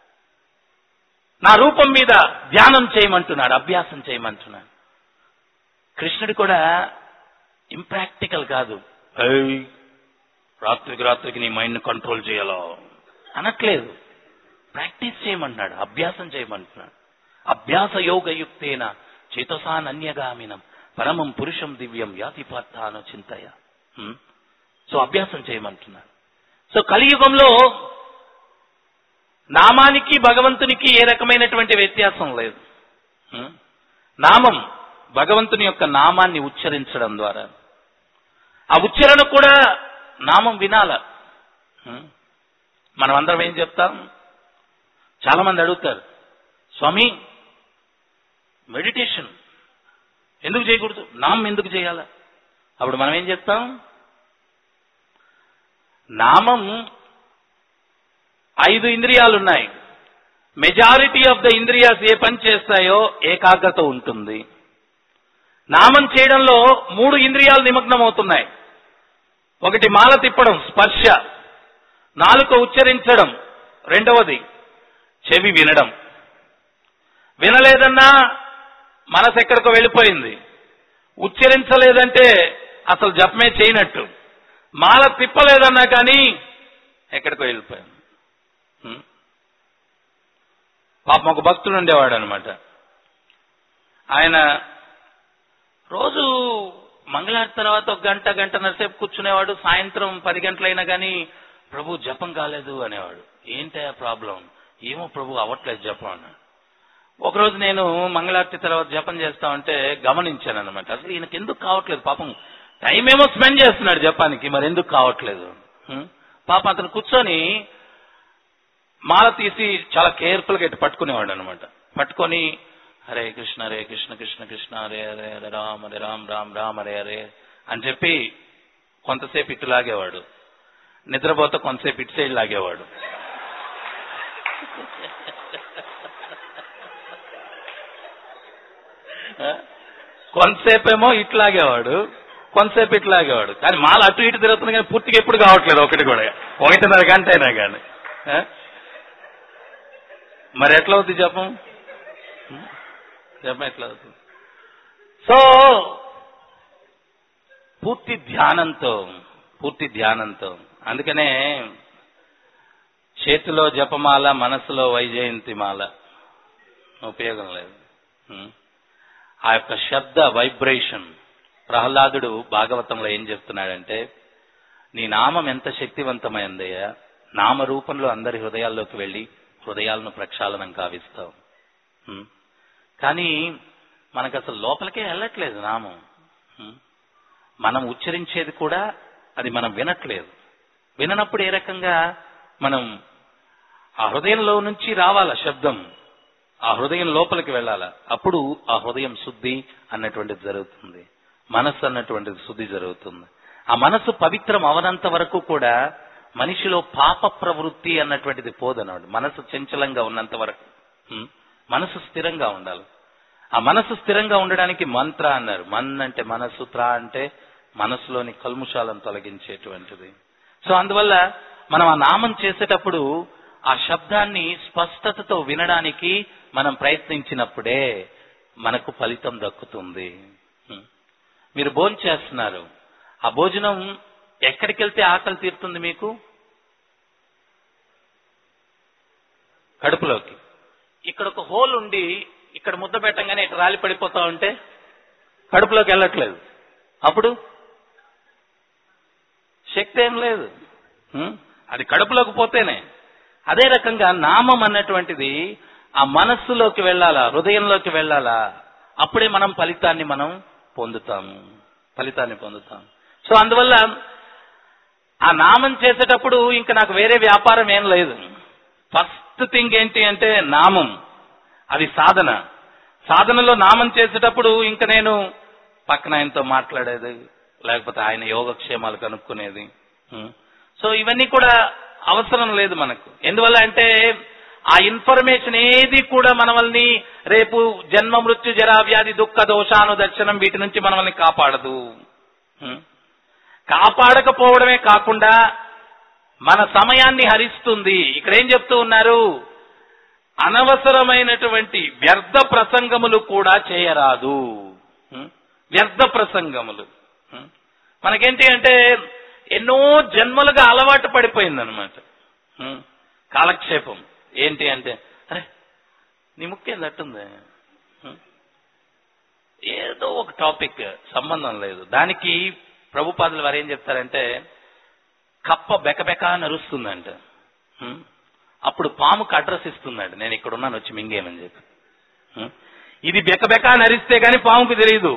[SPEAKER 1] నా రూపం మీద ధ్యానం చేయమంటున్నాడు అభ్యాసం చేయమంటున్నాడు కృష్ణుడు కూడా ఇంప్రాక్టికల్ కాదు "ఏయ్, రాత్రికి రాత్రికి నీ మైండ్ కంట్రోల్ చేయాలో అనట్లేదు ప్రాక్టీస్ చేయమంటున్నాడు అభ్యాసం చేయమంటున్నాడు అభ్యాస యోగయుక్తేన చేతసానన్యగామినం పరమం పురుషం దివ్యం యాతి పార్థాను చింతయ హ్మ్? సో అభ్యాసం చేయమంటున్నాడు సో కలియుగంలో నామానికి భగవంతునికి ఏ రకమైనటువంటి వ్యత్యాసం లేదు హ్మ్? నామం భగవంతుని యొక్క నామాన్ని ఉచ్చరించడం ద్వారా ఆ ఉచ్చరణ కూడా నామం వినాల హ్మ్? మనం అందరం ఏం చెప్తాం చాలా మంది అడుగుతారు స్వామి మెడిటేషన్ ఎందుకు చేయకూడదు నామం ఎందుకు చేయాల అప్పుడు మనం ఏం చెప్తాం నామం ఐదు ఇంద్రియాలు ఉన్నాయి మెజారిటీ ఆఫ్ ద ఇంద్రియాస్ ఏ పని చేస్తాయో ఏకాగ్రత ఉంటుంది నామం చేయడంలో మూడు ఇంద్రియాలు నిమగ్నం అవుతున్నాయి ఒకటి మాల తిప్పడం స్పర్శ నాలుక ఉచ్చరించడం రెండవది చెవి వినడం వినలేదన్నా మనసు ఎక్కడికో వెళ్ళిపోయింది ఉచ్చరించలేదంటే అసలు జపమే చేయనట్టు మాల తిప్పలేదన్నా కానీ ఎక్కడికో వెళ్ళిపోయింది హ్మ్. పాపం ఒక భక్తుడు ఉండేవాడు అనమాట ఆయన రోజు మంగళవారం తర్వాత ఒక గంట గంటన్నర సేపు కూర్చునేవాడు సాయంత్రం పది గంటలైనా కానీ ప్రభు జపం కాలేదు అనేవాడు ఏంటి ఆ ప్రాబ్లం ఏమో ప్రభు అవ్వట్లేదు జపం అన్నాడు ఒకరోజు నేను మంగళారతి తర్వాత జపం చేస్తా ఉంటే గమనించాను అనమాట అసలు ఈయనకి ఎందుకు కావట్లేదు పాపం టైం ఏమో స్పెండ్ చేస్తున్నాడు జపానికి మరి ఎందుకు కావట్లేదు హ్మ్? పాపం అతను కూర్చొని మాల తీసి చాలా కేర్ఫుల్ గా ఇటు పట్టుకునేవాడు అనమాట పట్టుకొని హరే కృష్ణ హరే కృష్ణ కృష్ణ కృష్ణ హరే హరే హరే రామ్ హరే రామ్ రామ్ రామ్ హరే హరే అని చెప్పి కొంతసేపు ఇటు లాగేవాడు నిద్రపోతే కొంతసేపు ఇటు సైడ్ లాగేవాడు కొంతసేపు ఏమో ఇట్లాగేవాడు కొంతసేపు ఇట్లాగేవాడు కానీ మాల అటు ఇటు తిరుగుతుంది కానీ పూర్తిగా ఎప్పుడు కావట్లేదు ఒకటి కూడా ఒకటిన్నర గంట అయినా కానీ ఆ? మరి ఎట్లా అవుతుంది జపం జపం ఎట్లా అవుతుంది సో పూర్తి ధ్యానంతో పూర్తి ధ్యానంతో అందుకనే చేతిలో జపమాల మనసులో వైజయంతి మాల ఉపయోగం లేదు ఉం. ఆ యొక్క శబ్ద వైబ్రేషన్ ప్రహ్లాదుడు భాగవతంలో ఏం చెప్తున్నాడంటే నీ నామం ఎంత శక్తివంతమైందయ్యా నామ రూపంలో అందరి హృదయాల్లోకి వెళ్ళి హృదయాలను ప్రక్షాళనం కావిస్తావు ఉం. కానీ మనకు అసలు లోపలికే వెళ్ళట్లేదు నామం ఉం. మనం ఉచ్చరించేది కూడా అది మనం వినట్లేదు విననప్పుడు ఏ రకంగా మనం ఆ హృదయంలో నుంచి రావాల శబ్దం ఆ హృదయం లోపలికి వెళ్ళాలా అప్పుడు ఆ హృదయం శుద్ధి అన్నటువంటిది జరుగుతుంది మనస్సు అన్నటువంటిది శుద్ధి జరుగుతుంది ఆ మనస్సు పవిత్రం అవనంత వరకు కూడా మనిషిలో పాప ప్రవృత్తి అన్నటువంటిది పోదన్నాడు మనసు చంచలంగా ఉన్నంత వరకు ఉం? మనసు స్థిరంగా ఉండాలి ఆ మనసు స్థిరంగా ఉండడానికి మంత్ర అన్నారు మన్ అంటే మనసు త్రా అంటే మనసులోని కల్ముషాలను తొలగించేటువంటిది సో అందువల్ల మనం ఆ నామం చేసేటప్పుడు ఆ శబ్దాన్ని స్పష్టతతో వినడానికి మనం ప్రయత్నించినప్పుడే మనకు ఫలితం దక్కుతుంది హ్మ్. మీరు భోజనం చేస్తున్నారు ఆ భోజనం ఎక్కడికి వెళ్తే ఆకలి తీరుతుంది మీకు కడుపులోకి ఇక్కడ ఒక హోల్ ఉండి ఇక్కడ ముద్ద పెట్టంగానే ఇటు రాలి పడిపోతా ఉంటే కడుపులోకి వెళ్ళట్లేదు అప్పుడు శక్తి ఏం లేదు హ్మ్? అది కడుపులోకి పోతేనే అదే రకంగా నామం అన్నటువంటిది ఆ మనస్సులోకి వెళ్ళాలా హృదయంలోకి వెళ్ళాలా అప్పుడే మనం ఫలితాన్ని మనం పొందుతాము ఫలితాన్ని పొందుతాం సో అందువల్ల ఆ నామం చేసేటప్పుడు ఇంకా నాకు వేరే వ్యాపారం ఏం లేదు ఫస్ట్ థింగ్ ఏంటి అంటే నామం అది సాధన సాధనలో నామం చేసేటప్పుడు ఇంకా నేను పక్కన ఆయనతో మాట్లాడేది లేకపోతే ఆయన యోగక్షేమాలు కనుక్కునేది ఉం. సో ఇవన్నీ కూడా అవసరం లేదు మనకు ఎందువల్ల అంటే ఆ ఇన్ఫర్మేషన్ ఏది కూడా మనల్ని రేపు జన్మ మృత్యు జరా వ్యాధి దుఃఖ దోషాను దర్శనం వీటి నుంచి మనల్ని కాపాడదు ఉం. కాపాడకపోవడమే కాకుండా మన సమయాన్ని హరిస్తుంది ఇక్కడ ఏం చెప్తూ ఉన్నారు అనవసరమైనటువంటి వ్యర్థ ప్రసంగములు కూడా చేయరాదు ఉం? వ్యర్థ ప్రసంగములు ఉం? మనకేంటి అంటే ఎన్నో జన్మలుగా అలవాటు పడిపోయిందనమాట ఉం? కాలక్షేపం ఏంటి అంటే అరే నీ ముఖ్యం తట్టుంది ఉం? ఏదో ఒక టాపిక్ సంబంధం లేదు దానికి ప్రభుపాదులు వారు ఏం చెప్తారంటే కప్ప బెకబెక అని అరుస్తుందంట ఉం? అప్పుడు పాముకు అడ్రస్ ఇస్తుందండి నేను ఇక్కడ ఉన్నాను వచ్చి మింగేమని చెప్పి ఉం? ఇది బెకబెక అని అరిస్తే గాని పాముకు తెలియదు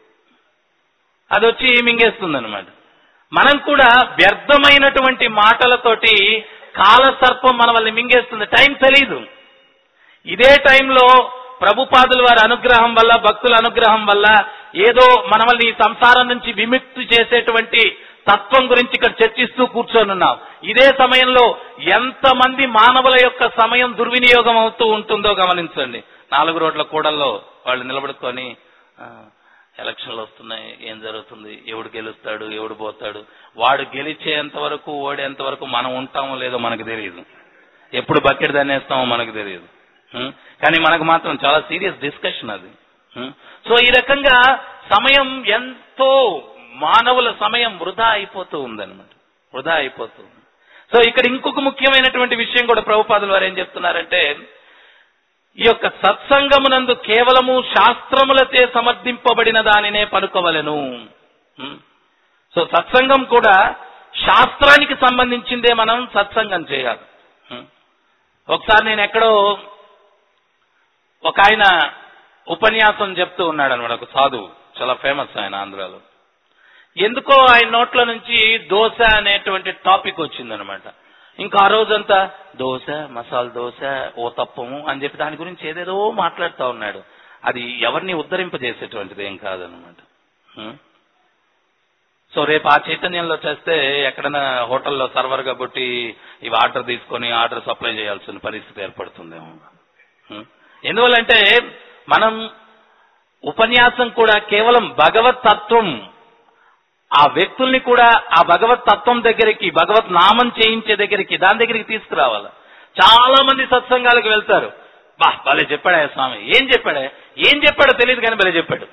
[SPEAKER 1] అది వచ్చి మింగేస్తుంది అనమాట మనం కూడా వ్యర్థమైనటువంటి మాటలతోటి కాలసర్పం మన వాళ్ళని మింగేస్తుంది టైం తెలియదు ఇదే టైంలో ప్రభుపాదుల వారి అనుగ్రహం వల్ల భక్తుల అనుగ్రహం వల్ల ఏదో మనల్ని ఈ సంసారం నుంచి విముక్తి చేసేటువంటి తత్వం గురించి ఇక్కడ చర్చిస్తూ కూర్చొని ఉన్నాం ఇదే సమయంలో ఎంతమంది మానవుల యొక్క సమయం దుర్వినియోగం అవుతూ ఉంటుందో గమనించండి నాలుగు రోడ్ల కూడల్లో వాళ్ళు నిలబడుకొని ఆ, ఎలక్షన్లు వస్తున్నాయి ఏం జరుగుతుంది ఎవడు గెలుస్తాడు ఎవడు పోతాడు వాడు గెలిచేంత వరకు ఓడేంత వరకు మనం ఉంటామో లేదో మనకు తెలియదు ఎప్పుడు బకెట్ దన్నేస్తామో మనకు తెలియదు ఉం? కానీ మనకు మాత్రం చాలా సీరియస్ డిస్కషన్ అది ఉం? సో ఈ రకంగా సమయం ఎంతో మానవుల సమయం వృధా అయిపోతూ ఉందన్నమాట వృధా అయిపోతూ ఉంది సో ఇక్కడ ఇంకొక ముఖ్యమైనటువంటి విషయం కూడా ప్రభుపాదులు వారు ఏం చెప్తున్నారంటే ఈ యొక్క సత్సంగమునందు కేవలము శాస్త్రములచే సమర్థింపబడిన దానినే పలుకవలెను ఉం? సో సత్సంగం కూడా శాస్త్రానికి సంబంధించిందే మనం సత్సంగం చేయాలి ఉం. ఒకసారి నేను ఎక్కడో ఒక ఆయన ఉపన్యాసం చెప్తూ ఉన్నాడు అనమాట ఒక సాధువు చాలా ఫేమస్ ఆయన ఆంధ్రాలో ఎందుకో ఆయన నోట్ల నుంచి దోశ అనేటువంటి టాపిక్ వచ్చిందనమాట ఇంకా ఆ రోజంతా దోశ మసాలా దోశ ఓ తప్పము అని చెప్పి దాని గురించి ఏదేదో మాట్లాడుతూ ఉన్నాడు అది ఎవరిని ఉద్ధరింపజేసేటువంటిది ఏం కాదనమాట ఉం? సో రేపు ఆ చైతన్యంలో చేస్తే ఎక్కడైనా హోటల్లో సర్వర్ గా బుట్టి ఇవి ఆర్డర్ తీసుకొని ఆర్డర్ సప్లై చేయాల్సిన పరిస్థితి ఏర్పడుతుందేమో ఉం? ఎందువల్లంటే మనం ఉపన్యాసం కూడా కేవలం భగవత్ తత్వం ఆ వ్యక్తుల్ని కూడా ఆ భగవత్ తత్వం దగ్గరికి భగవత్ నామం చేయించే దగ్గరికి దాని దగ్గరికి తీసుకురావాలి చాలా మంది సత్సంగాలకు వెళ్తారు బా భలే చెప్పాడా స్వామి ఏం చెప్పాడే ఏం చెప్పాడో తెలియదు కానీ భలే చెప్పాడు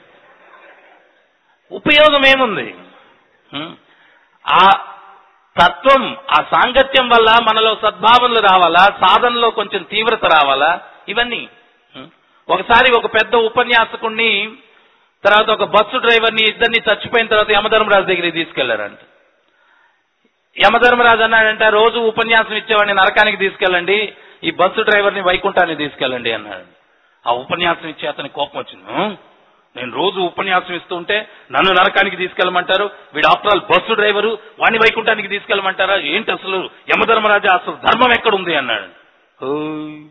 [SPEAKER 1] ఉపయోగం ఏముంది హ్మ్? ఆ తత్వం ఆ సాంగత్యం వల్ల మనలో సద్భావనలు రావాలా సాధనలో కొంచెం తీవ్రత రావాలా ఇవన్నీ హ్మ్? ఒకసారి ఒక పెద్ద ఉపన్యాసకుణ్ణి తర్వాత ఒక బస్సు డ్రైవర్ని ఇద్దరిని చచ్చిపోయిన తర్వాత యమధర్మరాజు దగ్గరికి తీసుకెళ్లారంట యమధర్మరాజు అన్నాడంట రోజు ఉపన్యాసం ఇచ్చేవాడిని నరకానికి తీసుకెళ్ళండి ఈ బస్సు డ్రైవర్ని వైకుంఠానికి తీసుకెళ్ళండి అన్నాడు ఆ ఉపన్యాసం ఇచ్చే అతని కోపం వచ్చింది "హ్మ్? నేను రోజు ఉపన్యాసం ఇస్తుంటే నన్ను నరకానికి తీసుకెళ్ళమంటారు వీడు ఆఫ్టర్ ఆల్ బస్సు డ్రైవరు వాణ్ణి వైకుంఠానికి తీసుకెళ్ళమంటారా ఏంటి అసలు యమధర్మరాజు అసలు ధర్మం ఎక్కడుంది అన్నాడు "ఓయ్.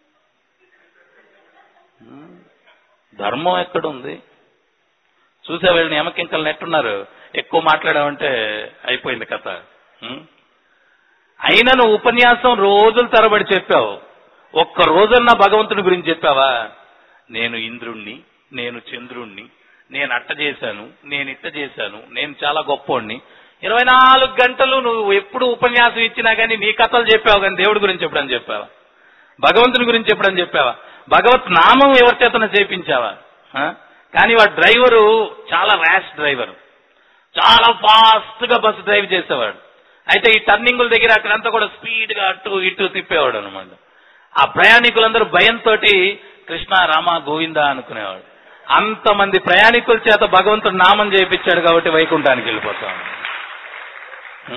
[SPEAKER 1] హ్మ్. ధర్మం ఎక్కడుంది చూసే వీళ్ళని ఎమకింకలు నెట్టున్నారు ఎక్కువ మాట్లాడామంటే అయిపోయింది కథ ఉం? అయినా నువ్వు ఉపన్యాసం రోజుల తరబడి చెప్పావు ఒక్క రోజన్నా భగవంతుని గురించి చెప్పావా నేను ఇంద్రుణ్ణి నేను చంద్రుణ్ణి నేను అట్ట చేశాను నేను ఇట్ట చేశాను నేను చాలా గొప్పోణ్ణి ఇరవై నాలుగు గంటలు నువ్వు ఎప్పుడు ఉపన్యాసం ఇచ్చినా కానీ నీ కథలు చెప్పావు కానీ దేవుడి గురించి ఎప్పుడని చెప్పావా భగవంతుని గురించి ఎప్పుడని చెప్పావా భగవత్ నామం ఎవరి చేతన చేపించావా ఆ? కానీ వాడు డ్రైవరు చాలా ర్యాష్ డ్రైవర్ చాలా ఫాస్ట్ గా బస్సు డ్రైవ్ చేసేవాడు అయితే ఈ టర్నింగుల దగ్గర అక్కడంతా కూడా స్పీడ్ గా అటు ఇటు తిప్పేవాడు అనమాట ఆ ప్రయాణికులందరూ భయంతో కృష్ణ రామ గోవింద అనుకునేవాడు అంతమంది ప్రయాణికుల చేత భగవంతుడు నామం చేయించాడు కాబట్టి వైకుంఠానికి వెళ్ళిపోతాం హ్మ్?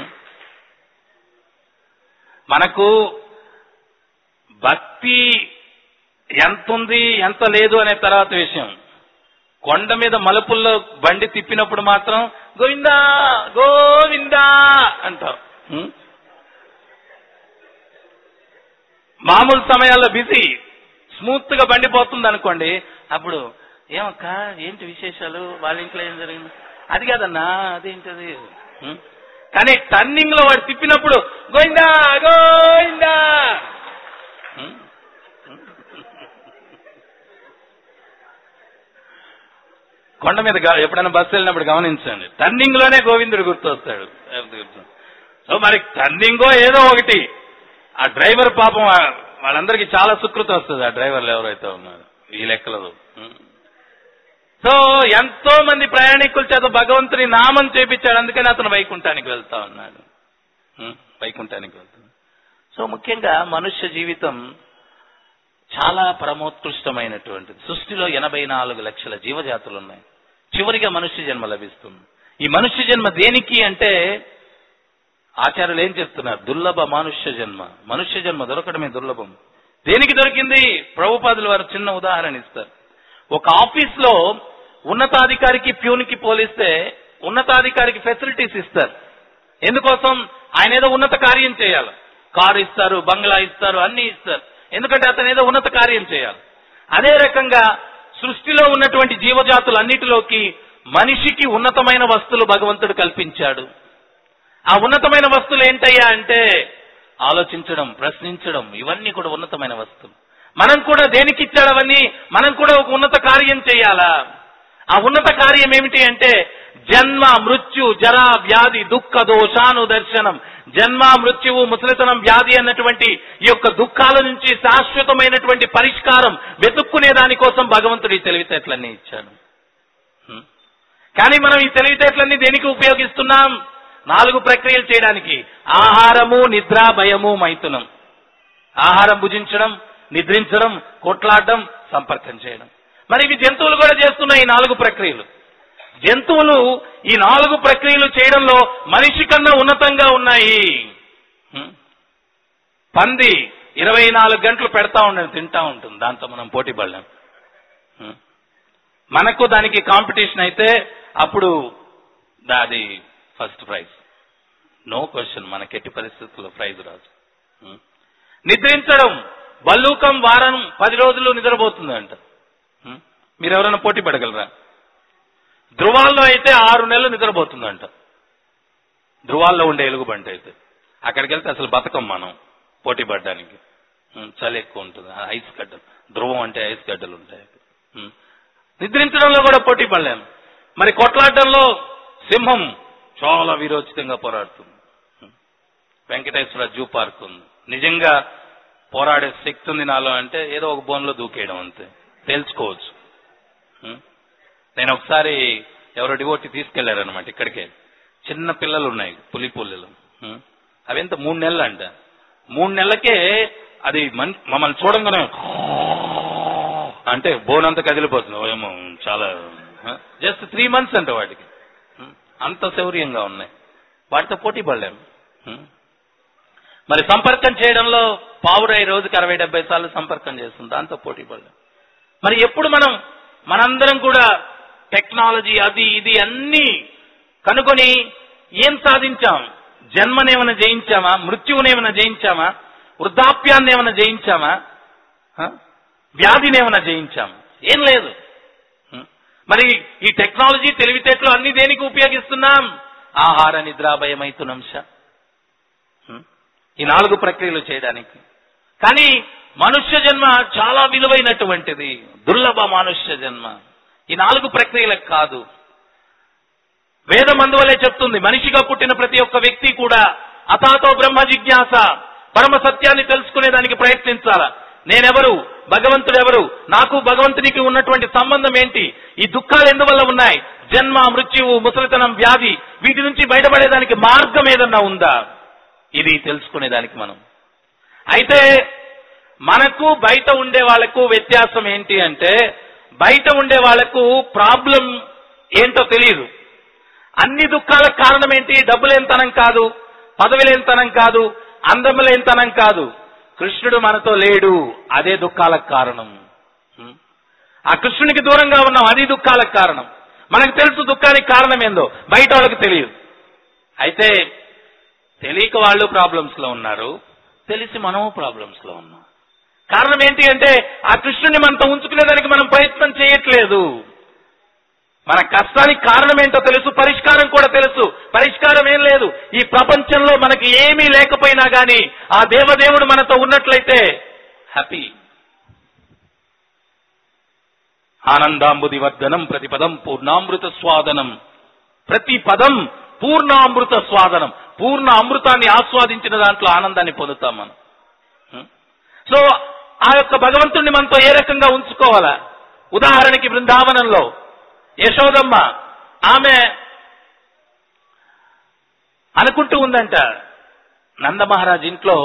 [SPEAKER 1] మనకు భక్తి ఎంత ఉంది ఎంత లేదు అనే తర్వాత విషయం కొండ మీద మలుపుల్లో బండి తిప్పినప్పుడు మాత్రం గోవిందా గోవిందా అంటాం హ్మ్? మామూలు సమయాల్లో బిజీ స్మూత్ గా బండి పోతుంది అనుకోండి అప్పుడు ఏమక్క ఏంటి విశేషాలు వాళ్ళ ఇంట్లో ఏం జరిగింది అది కాదన్నా అదేంటది హ్మ్? కానీ టర్నింగ్ లో వాడు తిప్పినప్పుడు గోవిందా గోవిందా హ్మ్? కొండ మీద గా- ఎప్పుడైనా బస్సు వెళ్ళినప్పుడు గమనించండి టర్నింగ్ లోనే గోవిందుడు గుర్తొస్తాడు సో మరి టర్నింగో ఏదో ఒకటి ఆ డ్రైవర్ పాపం ఆ- వాళ్ళందరికీ చాలా సుకృతి వస్తుంది ఆ డ్రైవర్లు ఎవరైతే ఉన్నారు ఈ లెక్కలలో సో ఎంతో మంది ప్రయాణికుల చేత భగవంతుని నామం చేపించాడు అందుకని అతను వైకుంఠానికి వెళ్తా ఉన్నాడు ఉం, వైకుంఠానికి వెళ్తాడు సో ముఖ్యంగా మనుష్య జీవితం చాలా పరమోత్కృష్టమైనటువంటిది సృష్టిలో ఎనభై నాలుగు లక్షల జీవజాతులు ఉన్నాయి చివరిగా మనుష్య జన్మ లభిస్తుంది ఈ మనుష్య జన్మ దేనికి అంటే ఆచార్యులు ఏం చెప్తున్నారు దుర్లభ మానుష్య జన్మ మనుష్య జన్మ దొరకడమే దుర్లభం దేనికి దొరికింది ప్రభుపాదులు వారు చిన్న ఉదాహరణ ఇస్తారు ఒక ఆఫీస్ లో ఉన్నతాధికారికి ప్యూన్కి పోలిస్తే ఉన్నతాధికారికి ఫెసిలిటీస్ ఇస్తారు ఎందుకోసం ఆయన ఏదో ఉన్నత కార్యం చేయాలి కారు ఇస్తారు బంగ్లా ఇస్తారు అన్ని ఇస్తారు ఎందుకంటే అతను ఏదో ఉన్నత కార్యం చేయాలి అదే రకంగా సృష్టిలో ఉన్నటువంటి జీవజాతులన్నిటిలోకి మనిషికి ఉన్నతమైన వస్తువులు భగవంతుడు కల్పించాడు ఆ ఉన్నతమైన వస్తువులు ఏంటయ్యా అంటే ఆలోచించడం ప్రశ్నించడం ఇవన్నీ కూడా ఉన్నతమైన వస్తువులు మనం కూడా దేనికి ఇచ్చాడు అవన్నీ మనం కూడా ఒక ఉన్నత కార్యం చేయాలా ఆ ఉన్నత కార్యం ఏమిటి అంటే జన్మ మృత్యు జర వ్యాధి దుఃఖ దోషాను దర్శనం జన్మ మృత్యువు ముసలితనం వ్యాధి అన్నటువంటి ఈ యొక్క దుఃఖాల నుంచి శాశ్వతమైనటువంటి పరిష్కారం వెతుక్కునే దానికోసం భగవంతుడు ఈ తెలివితేటలన్నీ ఇచ్చాడు హ్మ్. కానీ మనం ఈ తెలివితేటలన్నీ దేనికి ఉపయోగిస్తున్నాం నాలుగు ప్రక్రియలు చేయడానికి ఆహారము నిద్ర భయము మైథునం ఆహారం భుజించడం నిద్రించడం కొట్లాడడం సంపర్కం చేయడం మరి ఇవి జంతువులు కూడా చేస్తున్నాయి ఈ నాలుగు ప్రక్రియలు జంతువులు ఈ నాలుగు ప్రక్రియలు చేయడంలో మనిషి కన్నా ఉన్నతంగా ఉన్నాయి హ్మ్. పంది ఇరవై నాలుగు గంటలు పెడతా ఉండని తింటా ఉంటుంది దాంతో మనం పోటీ పడలేం హ్మ్. మనకు దానికి కాంపిటీషన్ అయితే అప్పుడు దాది ఫస్ట్ ప్రైజ్ నో క్వశ్చన్ మనకి ఎట్టి పరిస్థితుల్లో ప్రైజ్ రాదు హ్మ్. నిద్రించడం బల్లూకం వారం పది రోజులు నిద్రపోతుందంట హ్మ్. మీరు ఎవరైనా పోటీ పడగలరా ధృవాల్లో అయితే ఆరు నెలలు నిద్రపోతుందంట ధృవాల్లో ఉండే ఎలుగుబంటి అయితే అక్కడికి వెళ్తే అసలు బతకం మనం పోటీ పడడానికి ఉం, చలి ఎక్కువ ఉంటుంది ఆ ఐస్ గడ్డలు ధ్రువం అంటే ఐస్ గడ్డలు ఉంటాయి ఉం. నిద్రించడంలో కూడా పోటీ పడలేము మరి కొట్లాడడంలో సింహం చాలా వీరోచితంగా పోరాడుతుంది ఉం. వెంకటేశ్వర జూ పార్క్ ఉంది నిజంగా పోరాడే శక్తి ఉంది నాలో అంటే ఏదో ఒక బోన్లో దూకేయడం అంతే తెలుసుకోవచ్చు ఉం. నేను ఒకసారి ఎవరో డివోటి తీసుకెళ్లారనమాట ఇక్కడికే చిన్న పిల్లలు ఉన్నాయి పులి పుల్లలు ఉం. అవి ఎంత మూడు నెలలు అంట మూడు నెలలకే అది మన్- మమ్మల్ని చూడంగానే అంటే బోన్ అంతా కదిలిపోతుంది ఓ ఏమో చాలా జస్ట్ త్రీ మంత్స్ అంట వాటికి ఉం. అంత శౌర్యంగా ఉన్నాయి వాటితో పోటీ పడలేము ఉం. మరి సంపర్కం చేయడంలో పావురాయి రోజుకి అరవై డెబ్బై సార్లు సంపర్కం చేస్తుంది దాంతో పోటీ పడలేం మరి ఎప్పుడు మనం మనందరం కూడా టెక్నాలజీ అది ఇది అన్ని కనుగొని ఏం సాధించాం జన్మనేమైనా జయించామా మృత్యువునేమైనా జయించామా వృద్ధాప్యాన్ని ఏమైనా జయించామా హ? వ్యాధినేమైనా జయించామా ఏం లేదు హ్మ్. మరి ఈ టెక్నాలజీ తెలివితేటలు అన్ని దేనికి ఉపయోగిస్తున్నాం ఆహార నిద్ర భయమైతునంశ హ్మ్. ఈ నాలుగు ప్రక్రియలు చేయడానికి కానీ మనుష్య జన్మ చాలా విలువైనటువంటిది దుర్లభ మనుష్య జన్మ ఈ నాలుగు ప్రక్రియలకు కాదు వేదం అందువలే చెప్తుంది మనిషిగా పుట్టిన ప్రతి ఒక్క వ్యక్తి కూడా అతాతో బ్రహ్మ జిజ్ఞాస పరమ సత్యాన్ని తెలుసుకునేదానికి ప్రయత్నించాల నేనెవరు భగవంతుడు ఎవరు నాకు భగవంతునికి ఉన్నటువంటి సంబంధం ఏంటి ఈ దుఃఖాలు ఎందువల్ల ఉన్నాయి జన్మ మృత్యువు ముసలితనం వ్యాధి వీటి నుంచి బయటపడేదానికి మార్గం ఏదన్నా ఉందా ఇది తెలుసుకునేదానికి మనం అయితే మనకు బయట ఉండే వాళ్లకు వ్యత్యాసం ఏంటి అంటే బయట ఉండే వాళ్లకు ప్రాబ్లం ఏంటో తెలియదు అన్ని దుఃఖాలకు కారణం ఏంటి డబ్బు లేనితనం కాదు పదవి లేనితనం కాదు అందం లేనితనం కాదు కృష్ణుడు మనతో లేడు అదే దుఃఖాలకు కారణం హ్మ్. ఆ కృష్ణునికి దూరంగా ఉన్నాం అది దుఃఖాలకు కారణం మనకు తెలుసు దుఃఖానికి కారణం ఏందో బయట వాళ్ళకి తెలియదు అయితే తెలియక వాళ్ళు ప్రాబ్లమ్స్ లో ఉన్నారు తెలిసి మనము ప్రాబ్లమ్స్ లో ఉన్నాం కారణం ఏంటి అంటే ఆ కృష్ణుని మనతో ఉంచుకునేదానికి మనం ప్రయత్నం చేయట్లేదు మన కష్టానికి కారణం ఏంటో తెలుసు పరిష్కారం కూడా తెలుసు పరిష్కారం ఏం లేదు ఈ ప్రపంచంలో మనకి ఏమీ లేకపోయినా గాని ఆ దేవదేవుడు మనతో ఉన్నట్లయితే హ్యాపీ ఆనందాంబుది వర్ధనం ప్రతి పదం పూర్ణామృత స్వాదనం ప్రతి పదం పూర్ణామృత స్వాదనం పూర్ణ అమృతాన్ని ఆస్వాదించిన దాంట్లో ఆనందాన్ని పొందుతాం మనం హ్మ్? సో ఆ యొక్క భగవంతుణ్ణి మనతో ఏ రకంగా ఉంచుకోవాలా ఉదాహరణకి బృందావనంలో యశోదమ్మ ఆమె అనుకుంటూ ఉందంట నందమహారాజ్ ఇంట్లో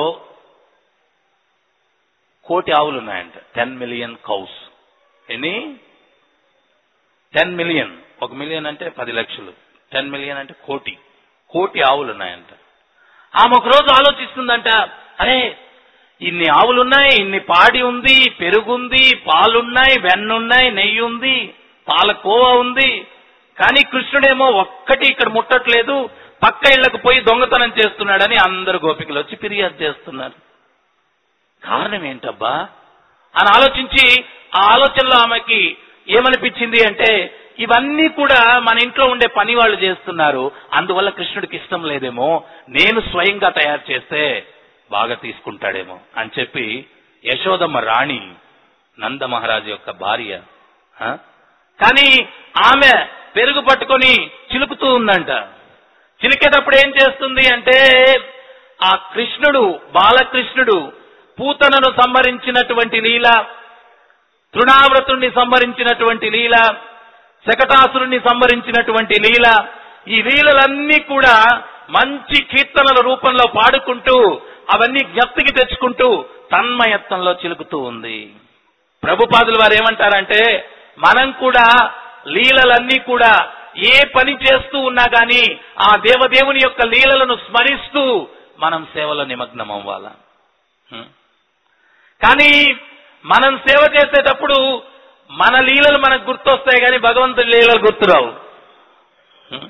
[SPEAKER 1] కోటి ఆవులు ఉన్నాయంట టెన్ మిలియన్ కౌస్ ఎన్ని టెన్ మిలియన్ ఒక మిలియన్ అంటే పది లక్షలు టెన్ మిలియన్ అంటే కోటి కోటి ఆవులు ఉన్నాయంట ఆమె ఒక రోజు ఆలోచిస్తుందంట అరే ఇన్ని ఆవులున్నాయి ఇన్ని పాడి ఉంది పెరుగుంది పాలున్నాయి వెన్నున్నాయి నెయ్యి ఉంది పాలకోవ ఉంది కానీ కృష్ణుడేమో ఒక్కటి ఇక్కడ ముట్టట్లేదు పక్క ఇళ్లకు పోయి దొంగతనం చేస్తున్నాడని అందరు గోపికలు వచ్చి ఫిర్యాదు చేస్తున్నారు కారణం ఏంటబ్బా అని ఆలోచించి ఆ ఆలోచనలో ఆమెకి ఏమనిపించింది అంటే ఇవన్నీ కూడా మన ఇంట్లో ఉండే పని వాళ్ళు చేస్తున్నారు అందువల్ల కృష్ణుడికి ఇష్టం లేదేమో నేను స్వయంగా తయారు చేస్తే బాగా తీసుకుంటాడేమో అని చెప్పి యశోదమ్మ రాణి నంద మహారాజు యొక్క భార్య ఆ? కానీ ఆమె పెరుగు పట్టుకొని చిలుకుతూ ఉందంట చిలికేటప్పుడు ఏం చేస్తుంది అంటే ఆ కృష్ణుడు బాలకృష్ణుడు పూతనను సంహరించినటువంటి లీల తృణావ్రతుణ్ణి సంహరించినటువంటి లీల శకటాసురుణ్ణి సంహరించినటువంటి లీల ఈ లీలలన్నీ కూడా మంచి కీర్తనల రూపంలో పాడుకుంటూ అవన్నీ జ్ఞప్తికి తెచ్చుకుంటూ తన్మయత్వంలో చిలుకుతూ ఉంది ప్రభుపాదులు వారు ఏమంటారంటే మనం కూడా లీలలన్నీ కూడా ఏ పని చేస్తూ ఉన్నా గాని ఆ దేవదేవుని యొక్క లీలలను స్మరిస్తూ మనం సేవలో నిమగ్నం అవ్వాలా హ్మ్. కానీ మనం సేవ చేసేటప్పుడు మన లీలలు మనకు గుర్తొస్తాయి కానీ భగవంతుడి లీలలు గుర్తురావు హ్మ్.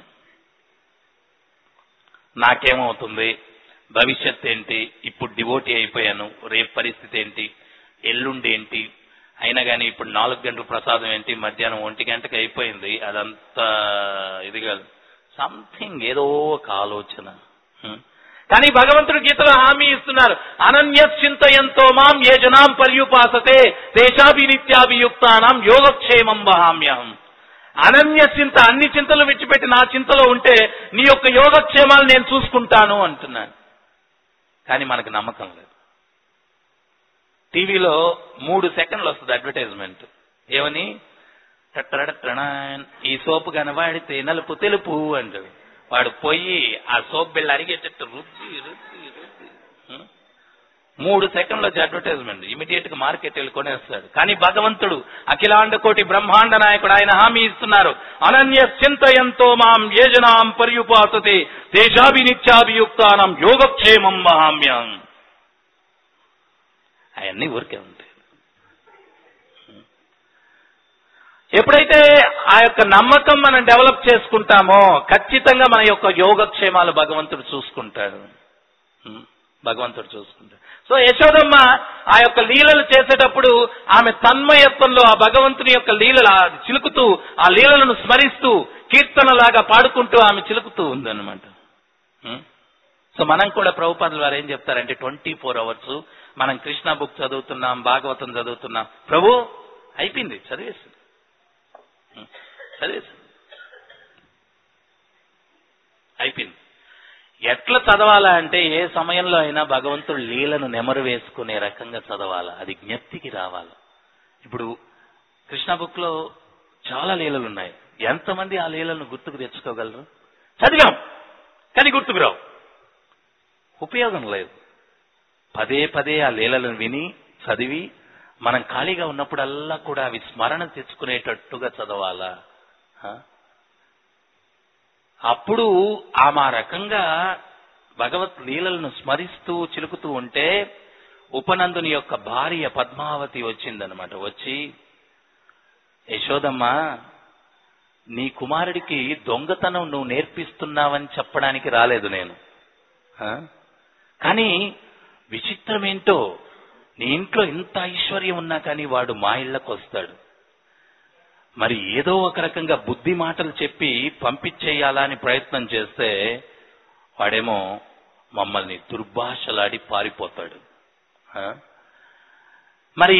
[SPEAKER 1] నాకేమవుతుంది భవిష్యత్ ఏంటి ఇప్పుడు డివోటీ అయిపోయాను రేపు పరిస్థితి ఏంటి ఎల్లుండి ఏంటి అయినా కానీ ఇప్పుడు నాలుగు గంటల ప్రసాదం ఏంటి మధ్యాహ్నం ఒంటి గంటకి అయిపోయింది అదంతా ఇది కాదు సంథింగ్ ఏదో ఒక ఆలోచన హ్మ్. కానీ భగవంతుడు గీతలో హామీ ఇస్తున్నారు అనన్య చింతయంతో మాం ఏ జనాం పర్యుపాసతే దేశాభినిత్యాభియుక్తానాం యోగక్షేమం వహామ్యహం అనన్య చింత అన్ని చింతలు విడిచిపెట్టి నా చింతలో ఉంటే నీ యొక్క యోగక్షేమాలు నేను చూసుకుంటాను అంటున్నాను కానీ మనకు నమ్మకం లేదు టీవీలో మూడు సెకండ్లు వస్తుంది అడ్వర్టైజ్మెంట్ ఏమని టట్టరడట్టడాన్, ఈ సోపు కనవాడితే నలుపు తెలుపు అంటాడు వాడు పోయి ఆ సోప్ బిళ్ళ అరిగేటట్టు రుద్ది రుద్ది రుద్ది హ్మ్? మూడు సెకండ్ల అడ్వర్టైజ్మెంట్ ఇమీడియట్ గా మార్కెట్ వెళ్ళి కొనేస్తాడు కానీ భగవంతుడు అఖిలాండ కోటి బ్రహ్మాండ నాయకుడు ఆయన హామీ ఇస్తున్నారు అనన్య చింతయంతో మాం యేజనాం పర్యుపాసతే దేశాభినిత్యాభియుక్తానం యోగక్షేమం మహామ్యం అవన్నీ ఊరికే ఉంటాయి ఎప్పుడైతే ఆ యొక్క నమ్మకం మనం డెవలప్ చేసుకుంటామో ఖచ్చితంగా మన యొక్క యోగక్షేమాలు భగవంతుడు చూసుకుంటాడు హ్మ్. భగవంతుడు చూసుకుంటాడు సో యశోదమ్మ ఆ యొక్క లీలలు చేసేటప్పుడు ఆమె తన్మయత్వంలో ఆ భగవంతుని యొక్క లీలలు ఆ చిలుకుతూ ఆ లీలలను స్మరిస్తూ కీర్తనలాగా పాడుకుంటూ ఆమె చిలుకుతూ ఉందన్నమాట హ్మ్. సో మనం కూడా ప్రభుపాదుల వారు ఏం చెప్తారంటే ట్వంటీ ఫోర్ అవర్స్ మనం కృష్ణ బుక్ చదువుతున్నాం భాగవతం చదువుతున్నాం ప్రభు అయిపోయింది చదివేసి చదివేసి అయిపోయింది ఎట్లా చదవాలా అంటే ఏ సమయంలో అయినా భగవంతుడు లీలను నెమరు వేసుకునే రకంగా చదవాలా అది జ్ఞప్తికి రావాలి ఇప్పుడు కృష్ణ బుక్ లో చాలా లీలలు ఉన్నాయి ఎంతమంది ఆ లీలను గుర్తుకు తెచ్చుకోగలరు చదివాం కానీ గుర్తుకు రావు ఉపయోగం లేదు పదే పదే ఆ లీలలను విని చదివి మనం ఖాళీగా ఉన్నప్పుడల్లా కూడా అవి స్మరణ తెచ్చుకునేటట్టుగా చదవాలా హ? అప్పుడు ఆమె ఆ రకంగా భగవత్ లీలలను స్మరిస్తూ చిలుకుతూ ఉంటే ఉపనందుని యొక్క భార్య పద్మావతి వచ్చిందనమాట వచ్చి యశోదమ్మ నీ కుమారుడికి దొంగతనం నువ్వు నేర్పిస్తున్నావని చెప్పడానికి రాలేదు నేను ఆ? కానీ విచిత్రం ఏంటో నీ ఇంట్లో ఇంత ఐశ్వర్యం ఉన్నా కానీ వాడు మా ఇళ్లకు వస్తాడు మరి ఏదో ఒక రకంగా బుద్ధి మాటలు చెప్పి పంపించేయాలా అని ప్రయత్నం చేస్తే వాడేమో మమ్మల్ని దుర్భాషలాడి పారిపోతాడు ఆ? మరి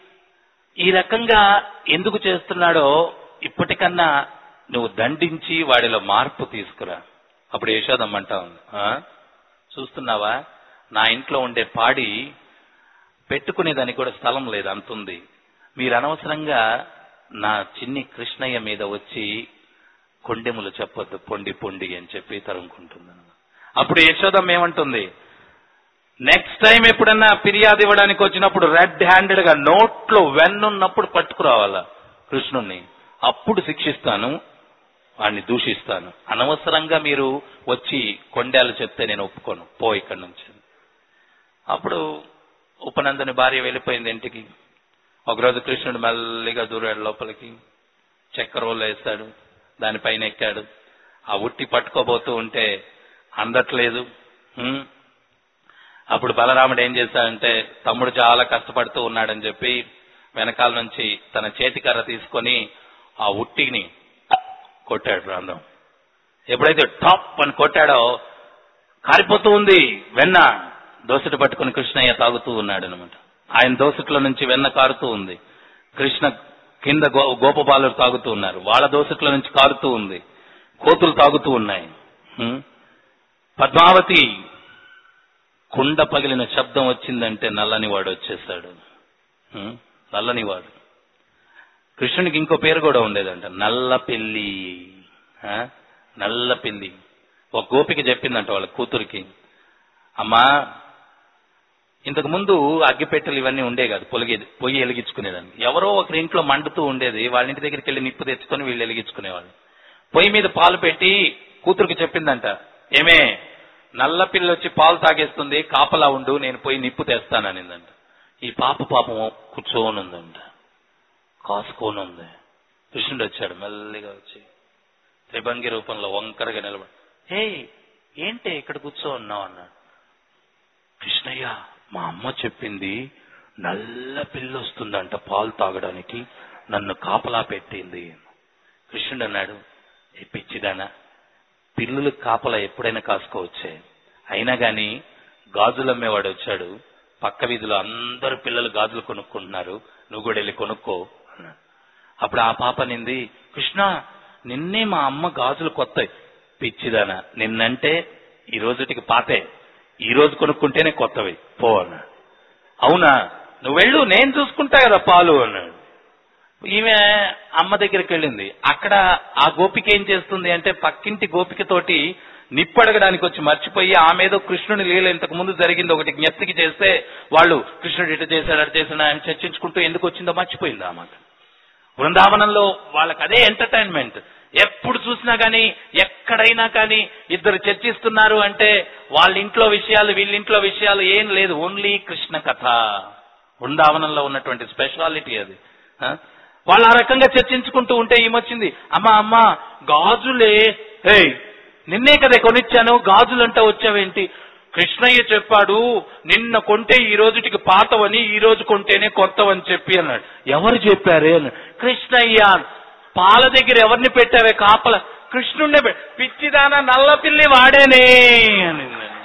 [SPEAKER 1] ఈ రకంగా ఎందుకు చేస్తున్నాడో ఇప్పటికన్నా నువ్వు దండించి వాడిలో మార్పు తీసుకురా అప్పుడు యశోదమ్మంటా ఉంది "ఆ? చూస్తున్నావా నా ఇంట్లో ఉండే పాడి పెట్టుకునేదానికి కూడా స్థలం లేదు అంతుంది మీరు అనవసరంగా నా చిన్ని కృష్ణయ్య మీద వచ్చి కొండెములు చెప్పొద్దు పొండి పొండి అని చెప్పి తరుముకుంటుంది అప్పుడు యశోదమ్మ ఏమంటుంది నెక్స్ట్ టైం ఎప్పుడన్నా ఫిర్యాదు ఇవ్వడానికి వచ్చినప్పుడు రెడ్ హ్యాండెడ్ గా నోట్లో వెన్నున్నప్పుడు పట్టుకురావాలా కృష్ణుణ్ణి అప్పుడు శిక్షిస్తాను వాడిని దూషిస్తాను అనవసరంగా మీరు వచ్చి కొండేలు చెప్తే నేను ఒప్పుకోను పో ఇక్కడి నుంచి అప్పుడు ఉపనందని భార్య వెళ్ళిపోయింది ఇంటికి ఒకరోజు కృష్ణుడు మెల్లిగా దూరాడు లోపలికి చక్కెర రోళ్ళు వేస్తాడు దానిపైన ఎక్కాడు ఆ ఉట్టి పట్టుకోబోతూ ఉంటే అందట్లేదు హ్మ్. అప్పుడు బలరాముడు ఏం చేశాడంటే తమ్ముడు చాలా కష్టపడుతూ ఉన్నాడని చెప్పి వెనకాల నుంచి తన చేతికర్ర తీసుకొని ఆ ఉట్టిని కొట్టాడు ప్రాంతం ఎప్పుడైతే టాప్ అని కొట్టాడో కారిపోతూ ఉంది వెన్న దోసటి పట్టుకుని కృష్ణయ్య తాగుతూ ఉన్నాడు అనమాట ఆయన దోసట్లో నుంచి వెన్న కారుతూ ఉంది కృష్ణ కింద గో గోపబాలురు తాగుతూ ఉన్నారు వాళ్ళ దోసట్లో నుంచి కారుతూ ఉంది కోతులు తాగుతూ ఉన్నాయి హ్మ్. పద్మావతి కుండ పగిలిన శబ్దం వచ్చిందంటే నల్లని వాడు వచ్చేసాడు హ్మ్. నల్లని వాడు కృష్ణునికి ఇంకో పేరు కూడా ఉండేదంట నల్ల పెళ్లి ఆ? నల్ల పెళ్లి ఒక గోపిక చెప్పిందంట వాళ్ళ కూతురికి అమ్మా ఇంతకు ముందు అగ్గిపెట్టెలు ఇవన్నీ ఉండే కాదు పొలిగేది పొయ్యి వెలిగించుకునేదాన్ని ఎవరో ఒకరి ఇంట్లో మండుతూ ఉండేది వాళ్ళ ఇంటి దగ్గరికి వెళ్ళి నిప్పు తెచ్చుకొని వీళ్ళు వెలిగించుకునేవాళ్ళు పొయ్యి మీద పాలు పెట్టి కూతురికి చెప్పిందంట ఏమే నల్ల పిల్ల వచ్చి పాలు తాగేస్తుంది కాపలా ఉండు నేను పోయి నిప్పు తెస్తాననిందంట ఈ పాప పాపం కూర్చోని ఉందంట కాసుకోని ఉంది కృష్ణుడు వచ్చాడు మెల్లిగా వచ్చి త్రిభంగి రూపంలో వంకరగా నిలబడి హే ఏంటి ఇక్కడ కూర్చో ఉన్నావు అన్నాడు కృష్ణయ్య మా అమ్మ చెప్పింది నల్ల పిల్ల వస్తుందంట పాలు తాగడానికి నన్ను కాపలా పెట్టింది కృష్ణుడు అన్నాడు ఏ పిచ్చిదానా పిల్లులు కాపలా ఎప్పుడైనా కాసుకోవచ్చే అయినా గాని గాజులు అమ్మేవాడు వచ్చాడు పక్క వీధిలో అందరు పిల్లలు గాజులు కొనుక్కుంటున్నారు నువ్వు కూడా వెళ్ళి కొనుక్కో అన్నాడు అప్పుడు ఆ పాప నింది కృష్ణ నిన్నే మా అమ్మ గాజులు కొత్త పిచ్చిదానా నిన్నంటే ఈ రోజుటికి పాతే ఈ రోజు కొనుక్కుంటేనే కొత్తవి పో అన్నాడు అవునా నువ్వు వెళ్ళు నేను చూసుకుంటా కదా పాలు అన్నాడు ఈమె అమ్మ దగ్గరికి వెళ్ళింది అక్కడ ఆ గోపిక ఏం చేస్తుంది అంటే పక్కింటి గోపికతోటి నిప్పడగడానికి వచ్చి మర్చిపోయి ఆమె ఏదో కృష్ణుని లీల ఇంతకు ముందు జరిగింది ఒకటి జ్ఞప్తికి చేస్తే వాళ్ళు కృష్ణుడు ఇటు చేశాడు అటు చేశాడు ఆయన చర్చించుకుంటూ ఎందుకు వచ్చిందో మర్చిపోయింది ఆ మాట బృందావనంలో వాళ్ళకి అదే ఎంటర్టైన్మెంట్ ఎప్పుడు చూసినా గానీ ఎక్కడైనా కానీ ఇద్దరు చర్చిస్తున్నారు అంటే వాళ్ళ ఇంట్లో విషయాలు వీళ్ళ ఇంట్లో విషయాలు ఏం లేదు ఓన్లీ కృష్ణ కథ బృందావనంలో ఉన్నటువంటి స్పెషాలిటీ అది ఆ? వాళ్ళు ఆ రకంగా చర్చించుకుంటూ ఉంటే ఏమొచ్చింది అమ్మా అమ్మా గాజులే హే నిన్నే కదా కొనిచ్చాను గాజులంట వచ్చావేంటి కృష్ణయ్య చెప్పాడు నిన్న కొంటే ఈ రోజుటికి పాతవని ఈ రోజు కొంటేనే కొత్తవని చెప్పి అన్నాడు ఎవరు చెప్పారే అన్నాడు కృష్ణయ్య పాల దగ్గర ఎవరిని పెట్టావే కాపల కృష్ణుణ్ణే పె- పిచ్చిదానా నల్ల పిల్లి వాడేనే అని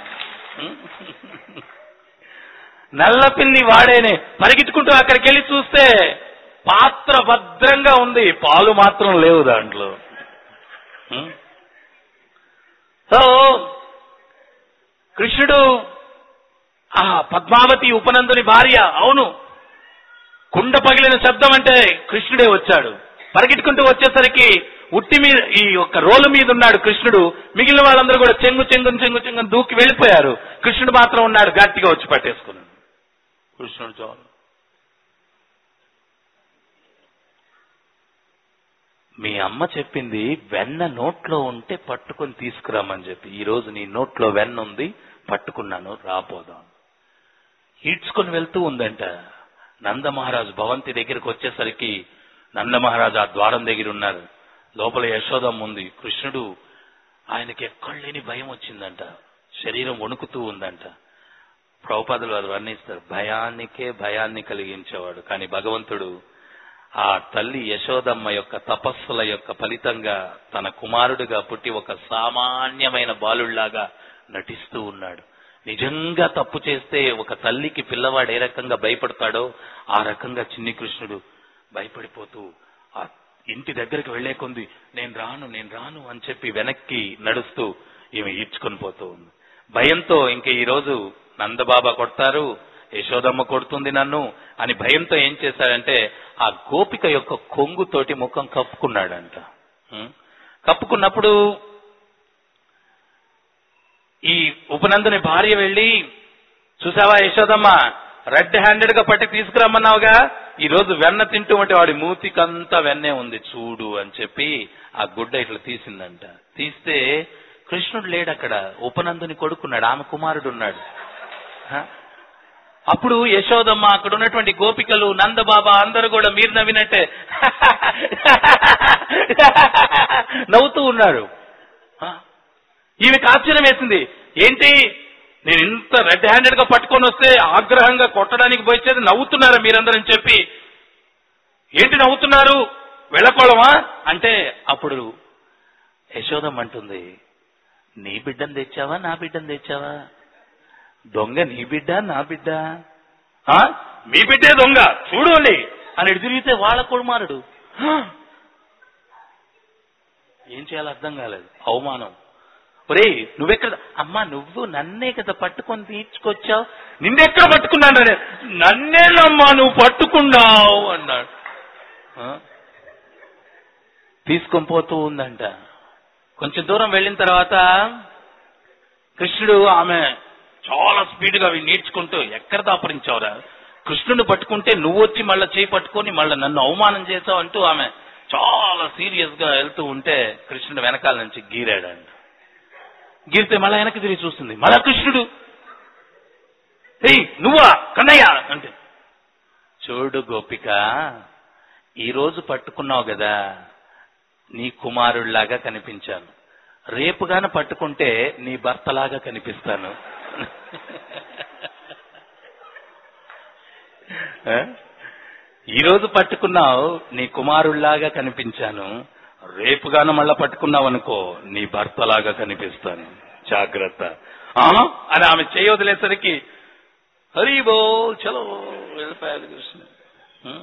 [SPEAKER 1] నల్ల పిల్లి వాడేనే పరిగెత్తుకుంటూ అక్కడికి వెళ్ళి చూస్తే పాత్ర భద్రంగా ఉంది పాలు మాత్రం లేవు దాంట్లో ఉం? సో కృష్ణుడు ఆ పద్మావతి ఉపనందుని భార్య అవును కుండ పగిలిన శబ్దం అంటే కృష్ణుడే వచ్చాడు పరిగెట్టుకుంటూ వచ్చేసరికి ఉట్టి మీద ఈ యొక్క రోలు మీద ఉన్నాడు కృష్ణుడు మిగిలిన వాళ్ళందరూ కూడా చెంగు చెంగు చెంగు చెంగు దూకి వెళ్ళిపోయారు కృష్ణుడు మాత్రం ఉన్నాడు గట్టిగా వచ్చి పట్టేసుకున్నాడు కృష్ణుడు చాలు మీ అమ్మ చెప్పింది వెన్న నోట్లో ఉంటే పట్టుకొని తీసుకురామని చెప్పి ఈ రోజు నీ నోట్లో వెన్న ఉంది పట్టుకున్నాను రాపోదాం ఈడ్చుకొని వెళ్తూ ఉందంట నంద మహారాజు భవంతి దగ్గరికి వచ్చేసరికి నంద మహారాజు ఆ ద్వారం దగ్గర ఉన్నారు లోపల యశోదమ్మ ఉంది కృష్ణుడు ఆయనకి ఎక్కడ లేని భయం వచ్చిందంట శరీరం వణుకుతూ ఉందంట ప్రభుపాదులు వారు వర్ణిస్తారు భయానికే భయాన్ని కలిగించేవాడు కానీ భగవంతుడు ఆ తల్లి యశోదమ్మ యొక్క తపస్సుల యొక్క ఫలితంగా తన కుమారుడిగా పుట్టి ఒక సామాన్యమైన బాలుళ్లాగా నటిస్తూ ఉన్నాడు నిజంగా తప్పు చేస్తే ఒక తల్లికి పిల్లవాడు ఏ రకంగా భయపడతాడో ఆ రకంగా చిన్ని కృష్ణుడు భయపడిపోతూ ఆ ఇంటి దగ్గరికి వెళ్లే కొంది నేను రాను నేను రాను అని చెప్పి వెనక్కి నడుస్తూ ఈమె ఈడ్చుకొని పోతూ ఉంది భయంతో ఇంక ఈ రోజు నందబాబా కొడతారు యశోదమ్మ కొడుతుంది నన్ను అని భయంతో ఏం చేశాడంటే ఆ గోపిక యొక్క కొంగుతోటి ముఖం కప్పుకున్నాడంట ఉం? కప్పుకున్నప్పుడు ఈ ఉపనందుని భార్య వెళ్ళి చూసావా యశోదమ్మ రెడ్ హ్యాండెడ్ గా పట్టి తీసుకురమ్మన్నావుగా ఈ రోజు వెన్న తింటూ ఉంటే వాడి మూతికంతా వెన్నే ఉంది చూడు అని చెప్పి ఆ గుడ్డ ఇట్లా తీసిందంట తీస్తే కృష్ణుడు లేడు అక్కడ ఉపనందుని కొడుకున్నాడు ఆమె కుమారుడు ఉన్నాడు హ? అప్పుడు యశోదమ్మ అక్కడ ఉన్నటువంటి గోపికలు నందబాబా అందరూ కూడా మీరు నవ్వినట్టే నవ్వుతూ ఉన్నారు హ? ఈమెకి ఆశ్చర్యం వేసింది ఏంటి నేను ఇంత రెడ్ హ్యాండెడ్ గా పట్టుకొని వస్తే ఆగ్రహంగా కొట్టడానికి పోయిచేది నవ్వుతున్నారా మీరందరని చెప్పి ఏంటి నవ్వుతున్నారు వెళ్ళకోళమా అంటే అప్పుడు యశోదం అంటుంది నీ బిడ్డను తెచ్చావా నా బిడ్డను తెచ్చావా దొంగ నీ బిడ్డ నా బిడ్డ ఆ? మీ బిడ్డే దొంగ చూడండి అని ఇటు తిరిగితే వాళ్ళ కుమారుడు "హ!" ఏం చేయాలో అర్థం కాలేదు అవమానం ఒరే నువ్వెక్కడ అమ్మా నువ్వు నన్నే కదా పట్టుకొని తీర్చుకొచ్చావు నిన్నెక్కడ పట్టుకున్నాను రే? నన్నేనమ్మా నువ్వు పట్టుకున్నావు అన్నాడు ఆ? తీసుకొని పోతూ ఉందంట కొంచెం దూరం వెళ్ళిన తర్వాత కృష్ణుడు ఆమె చాలా స్పీడ్ గా అవి నేర్చుకుంటూ ఎక్కడ దాపరించావురా కృష్ణుని పట్టుకుంటే నువ్వు వచ్చి మళ్ళీ చేయి పట్టుకొని మళ్ళీ నన్ను అవమానం చేసావు అంటూ ఆమె చాలా సీరియస్ గా వెళ్తూ ఉంటే కృష్ణుడు వెనకాల నుంచి గీరాడంట గీరితే మళ్ళా వెనక్కి తిరిగి చూస్తుంది మళ్ళా కృష్ణుడు ఏయ్ నువ్వా కన్నయ్య అంటే చూడు గోపిక ఈ రోజు పట్టుకున్నావు కదా నీ కుమారుడిలాగా కనిపించాను రేపుగాన పట్టుకుంటే నీ భర్తలాగా కనిపిస్తాను ఆ? ఈ రోజు పట్టుకున్నావు నీ కుమారుడిలాగా కనిపించాను రేపుగాన మళ్ళా పట్టుకున్నావు అనుకో నీ భర్తలాగా కనిపిస్తాను జాగ్రత్త ఆ? అని ఆమె చేయవదిలేసరికి హరి బోల్ చలో వెళ్ళిపోయాడు కృష్ణ ఆ?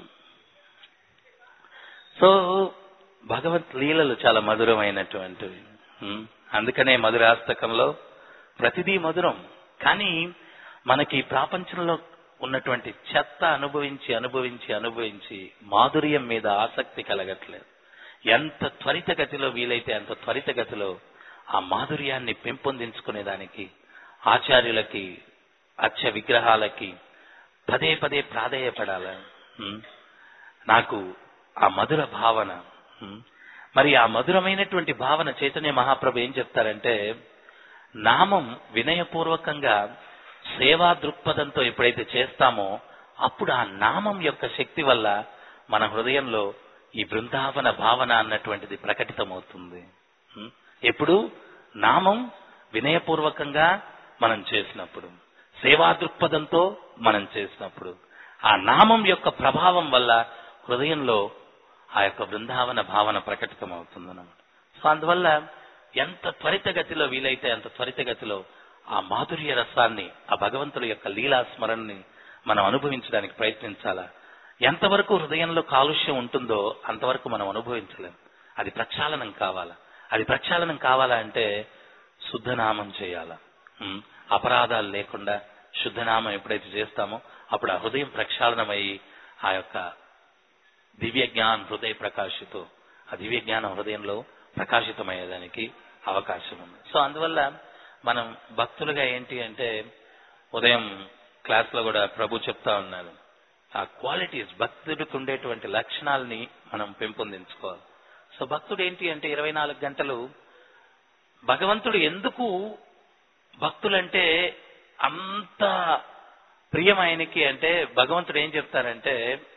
[SPEAKER 1] సో భగవత్ లీలలు చాలా మధురమైనటువంటివి ఉం? అందుకనే మధురాస్తకంలో ప్రతిదీ మధురం కానీ మనకి ఈ ప్రపంచంలో ఉన్నటువంటి చెత్త అనుభవించి అనుభవించి అనుభవించి మాధుర్యం మీద ఆసక్తి కలగట్లేదు ఎంత త్వరితగతిలో వీలైతే అంత త్వరితగతిలో ఆ మాధుర్యాన్ని పెంపొందించుకునేదానికి ఆచార్యులకి అచ్చ విగ్రహాలకి పదే పదే ప్రాధేయపడాల ఉం? నాకు ఆ మధుర భావన ఉం? మరి ఆ మధురమైనటువంటి భావన చైతన్య మహాప్రభు ఏం చెప్తారంటే నామం వినయపూర్వకంగా సేవా దృక్పథంతో ఎప్పుడైతే చేస్తామో అప్పుడు ఆ నామం యొక్క శక్తి వల్ల మన హృదయంలో ఈ బృందావన భావన అన్నటువంటిది ప్రకటితమవుతుంది ఉం? ఎప్పుడు నామం వినయపూర్వకంగా మనం చేసినప్పుడు సేవా దృక్పథంతో మనం చేసినప్పుడు ఆ నామం యొక్క ప్రభావం వల్ల హృదయంలో ఆ యొక్క బృందావన భావన ప్రకటితమవుతుంది అన్నమాట సో అందువల్ల ఎంత త్వరితగతిలో వీలైతే అంత త్వరితగతిలో ఆ మాధుర్య రసాన్ని ఆ భగవంతుడి యొక్క లీలా స్మరణని మనం అనుభవించడానికి ప్రయత్నించాలా ఎంతవరకు హృదయంలో కాలుష్యం ఉంటుందో అంతవరకు మనం అనుభవించలేం అది ప్రక్షాళనం కావాలా అది ప్రక్షాళనం కావాలా అంటే శుద్ధనామం చేయాలా ఉం? అపరాధాలు లేకుండా శుద్ధనామం ఎప్పుడైతే చేస్తామో అప్పుడు ఆ హృదయం ప్రక్షాళనమయ్యి ఆ యొక్క దివ్య జ్ఞానం హృదయ ప్రకాశితో ఆ దివ్య జ్ఞానం హృదయంలో ప్రకాశితమయ్యేదానికి అవకాశం ఉంది సో అందువల్ల మనం భక్తులుగా ఏంటి అంటే ఉదయం క్లాస్ లో కూడా ప్రభు చెప్తా ఉన్నారు ఆ క్వాలిటీస్ భక్తుడికి ఉండేటువంటి లక్షణాలని మనం పెంపొందించుకోవాలి సో భక్తుడు ఏంటి అంటే ఇరవై నాలుగు గంటలు భగవంతుడు ఎందుకు భక్తులంటే అంత ప్రియం ఆయనకి అంటే భగవంతుడు ఏం చెప్తారంటే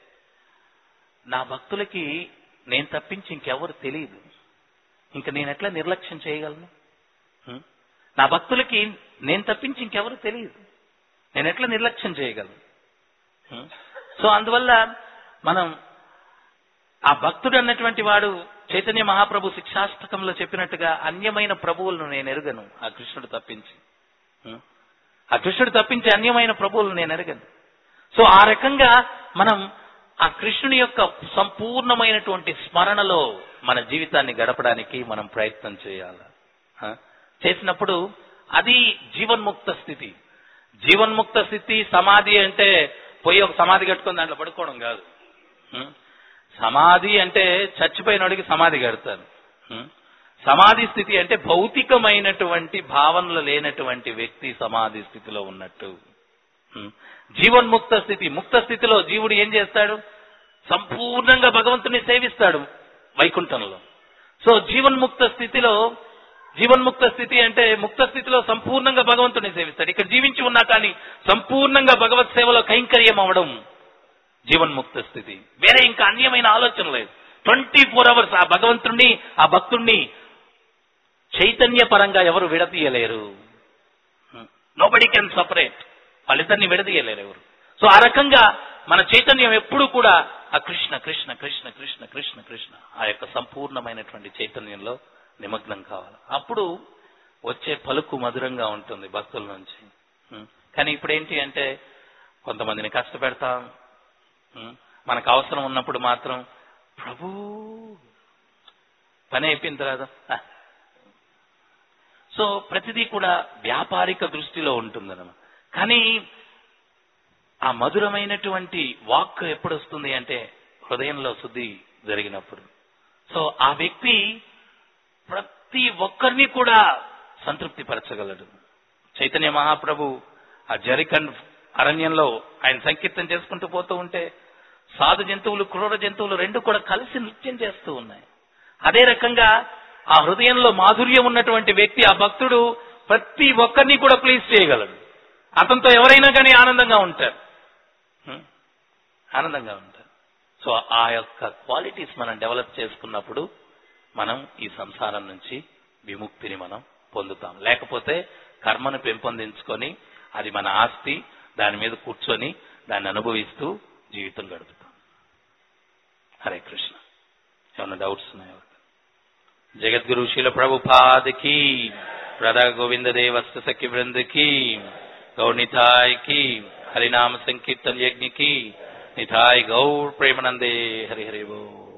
[SPEAKER 1] నా భక్తులకి నేను తప్పించి ఇంకెవరు తెలియదు ఇంక నేను ఎట్లా నిర్లక్ష్యం చేయగలను హ్మ్? నా భక్తులకి నేను తప్పించి ఇంకెవరు తెలియదు నేను ఎట్లా నిర్లక్ష్యం చేయగలను హ్మ్? సో అందువల్ల మనం ఆ భక్తుడు అన్నటువంటి వాడు చైతన్య మహాప్రభు శిక్షాష్టకంలో చెప్పినట్టుగా అన్యమైన ప్రభువులను నేను ఎరుగను ఆ కృష్ణుడు తప్పించి హ్మ్? ఆ కృష్ణుడు తప్పించి అన్యమైన ప్రభువులను నేను ఎరగను సో ఆ రకంగా మనం ఆ కృష్ణుని యొక్క సంపూర్ణమైనటువంటి స్మరణలో మన జీవితాన్ని గడపడానికి మనం ప్రయత్నం చేయాలి ఆ? చేసినప్పుడు అది జీవన్ముక్త స్థితి జీవన్ముక్త స్థితి సమాధి అంటే పోయి ఒక సమాధి కట్టుకొని దాంట్లో పడుకోవడం కాదు ఉం? సమాధి అంటే చచ్చిపోయినోడికి సమాధి కడతారు ఉం? సమాధి స్థితి అంటే భౌతికమైనటువంటి భావనలు లేనటువంటి వ్యక్తి సమాధి స్థితిలో ఉన్నట్టు ఉం? జీవన్ముక్త స్థితి ముక్త స్థితిలో జీవుడు ఏం చేస్తాడు సంపూర్ణంగా భగవంతుని సేవిస్తాడు వైకుంఠంలో సో జీవన్ముక్త స్థితిలో జీవన్ముక్త స్థితి అంటే ముక్త స్థితిలో సంపూర్ణంగా భగవంతుని సేవిస్తాడు ఇక్కడ జీవించి ఉన్నా కానీ సంపూర్ణంగా భగవత్ సేవలో కైంకర్యం అవడం జీవన్ముక్త స్థితి వేరే ఇంకా అన్యమైన ఆలోచన లేదు ట్వంటీ ఫోర్ అవర్స్ ఆ భగవంతుణ్ణి ఆ భక్తుణ్ణి చైతన్య పరంగా ఎవరు విడతీయలేరు నోబడి కెన్ సపరేట్ వాళ్ళిద్దరిని విడదీయలేరు ఎవరు సో ఆ రకంగా మన చైతన్యం ఎప్పుడు కూడా ఆ కృష్ణ కృష్ణ కృష్ణ కృష్ణ కృష్ణ కృష్ణ ఆ యొక్క సంపూర్ణమైనటువంటి చైతన్యంలో నిమగ్నం కావాలి అప్పుడు వచ్చే పలుకు మధురంగా ఉంటుంది భక్తుల నుంచి ఉం. కానీ ఇప్పుడు ఏంటి అంటే కొంతమందిని కష్టపెడతాం ఉం. మనకు అవసరం ఉన్నప్పుడు మాత్రం ప్రభు పని అయిపోయిన తర్వాత "ఆ." సో ప్రతిదీ కూడా వ్యాపారిక దృష్టిలో ఉంటుందన్నమాట కానీ ఆ మధురమైనటువంటి వాక్ ఎప్పుడు వస్తుంది అంటే హృదయంలో శుద్ధి జరిగినప్పుడు సో ఆ వ్యక్తి ప్రతి ఒక్కరిని కూడా సంతృప్తి పరచగలడు చైతన్య మహాప్రభు ఆ జరికండ్ అరణ్యంలో ఆయన సంకీర్తన చేసుకుంటూ పోతూ ఉంటే సాధు జంతువులు క్రూర జంతువులు రెండు కూడా కలిసి నృత్యం చేస్తూ ఉన్నాయి అదే రకంగా ఆ హృదయంలో మాధుర్యం ఉన్నటువంటి వ్యక్తి ఆ భక్తుడు ప్రతి ఒక్కరిని కూడా ప్లీజ్ చేయగలడు అతనితో ఎవరైనా కానీ ఆనందంగా ఉంటారు హ్మ్? ఆనందంగా ఉంటారు సో ఆ యొక్క క్వాలిటీస్ మనం డెవలప్ చేసుకున్నప్పుడు మనం ఈ సంసారం నుంచి విముక్తిని మనం పొందుతాం లేకపోతే కర్మను పెంపొందించుకొని అది మన ఆస్తి దాని మీద కూర్చొని దాన్ని అనుభవిస్తూ జీవితం గడుపుతాం హరే కృష్ణ ఏమన్నా డౌట్స్ ఉన్నాయా జగద్గురు శిల ప్రభుపాద్ की राधा गोविंद देव सखी वृंद की गौर निताय की हरिनाम संकीर्तन यज्ञ की निताय गौर प्रेमानंदे हरि हरि बोल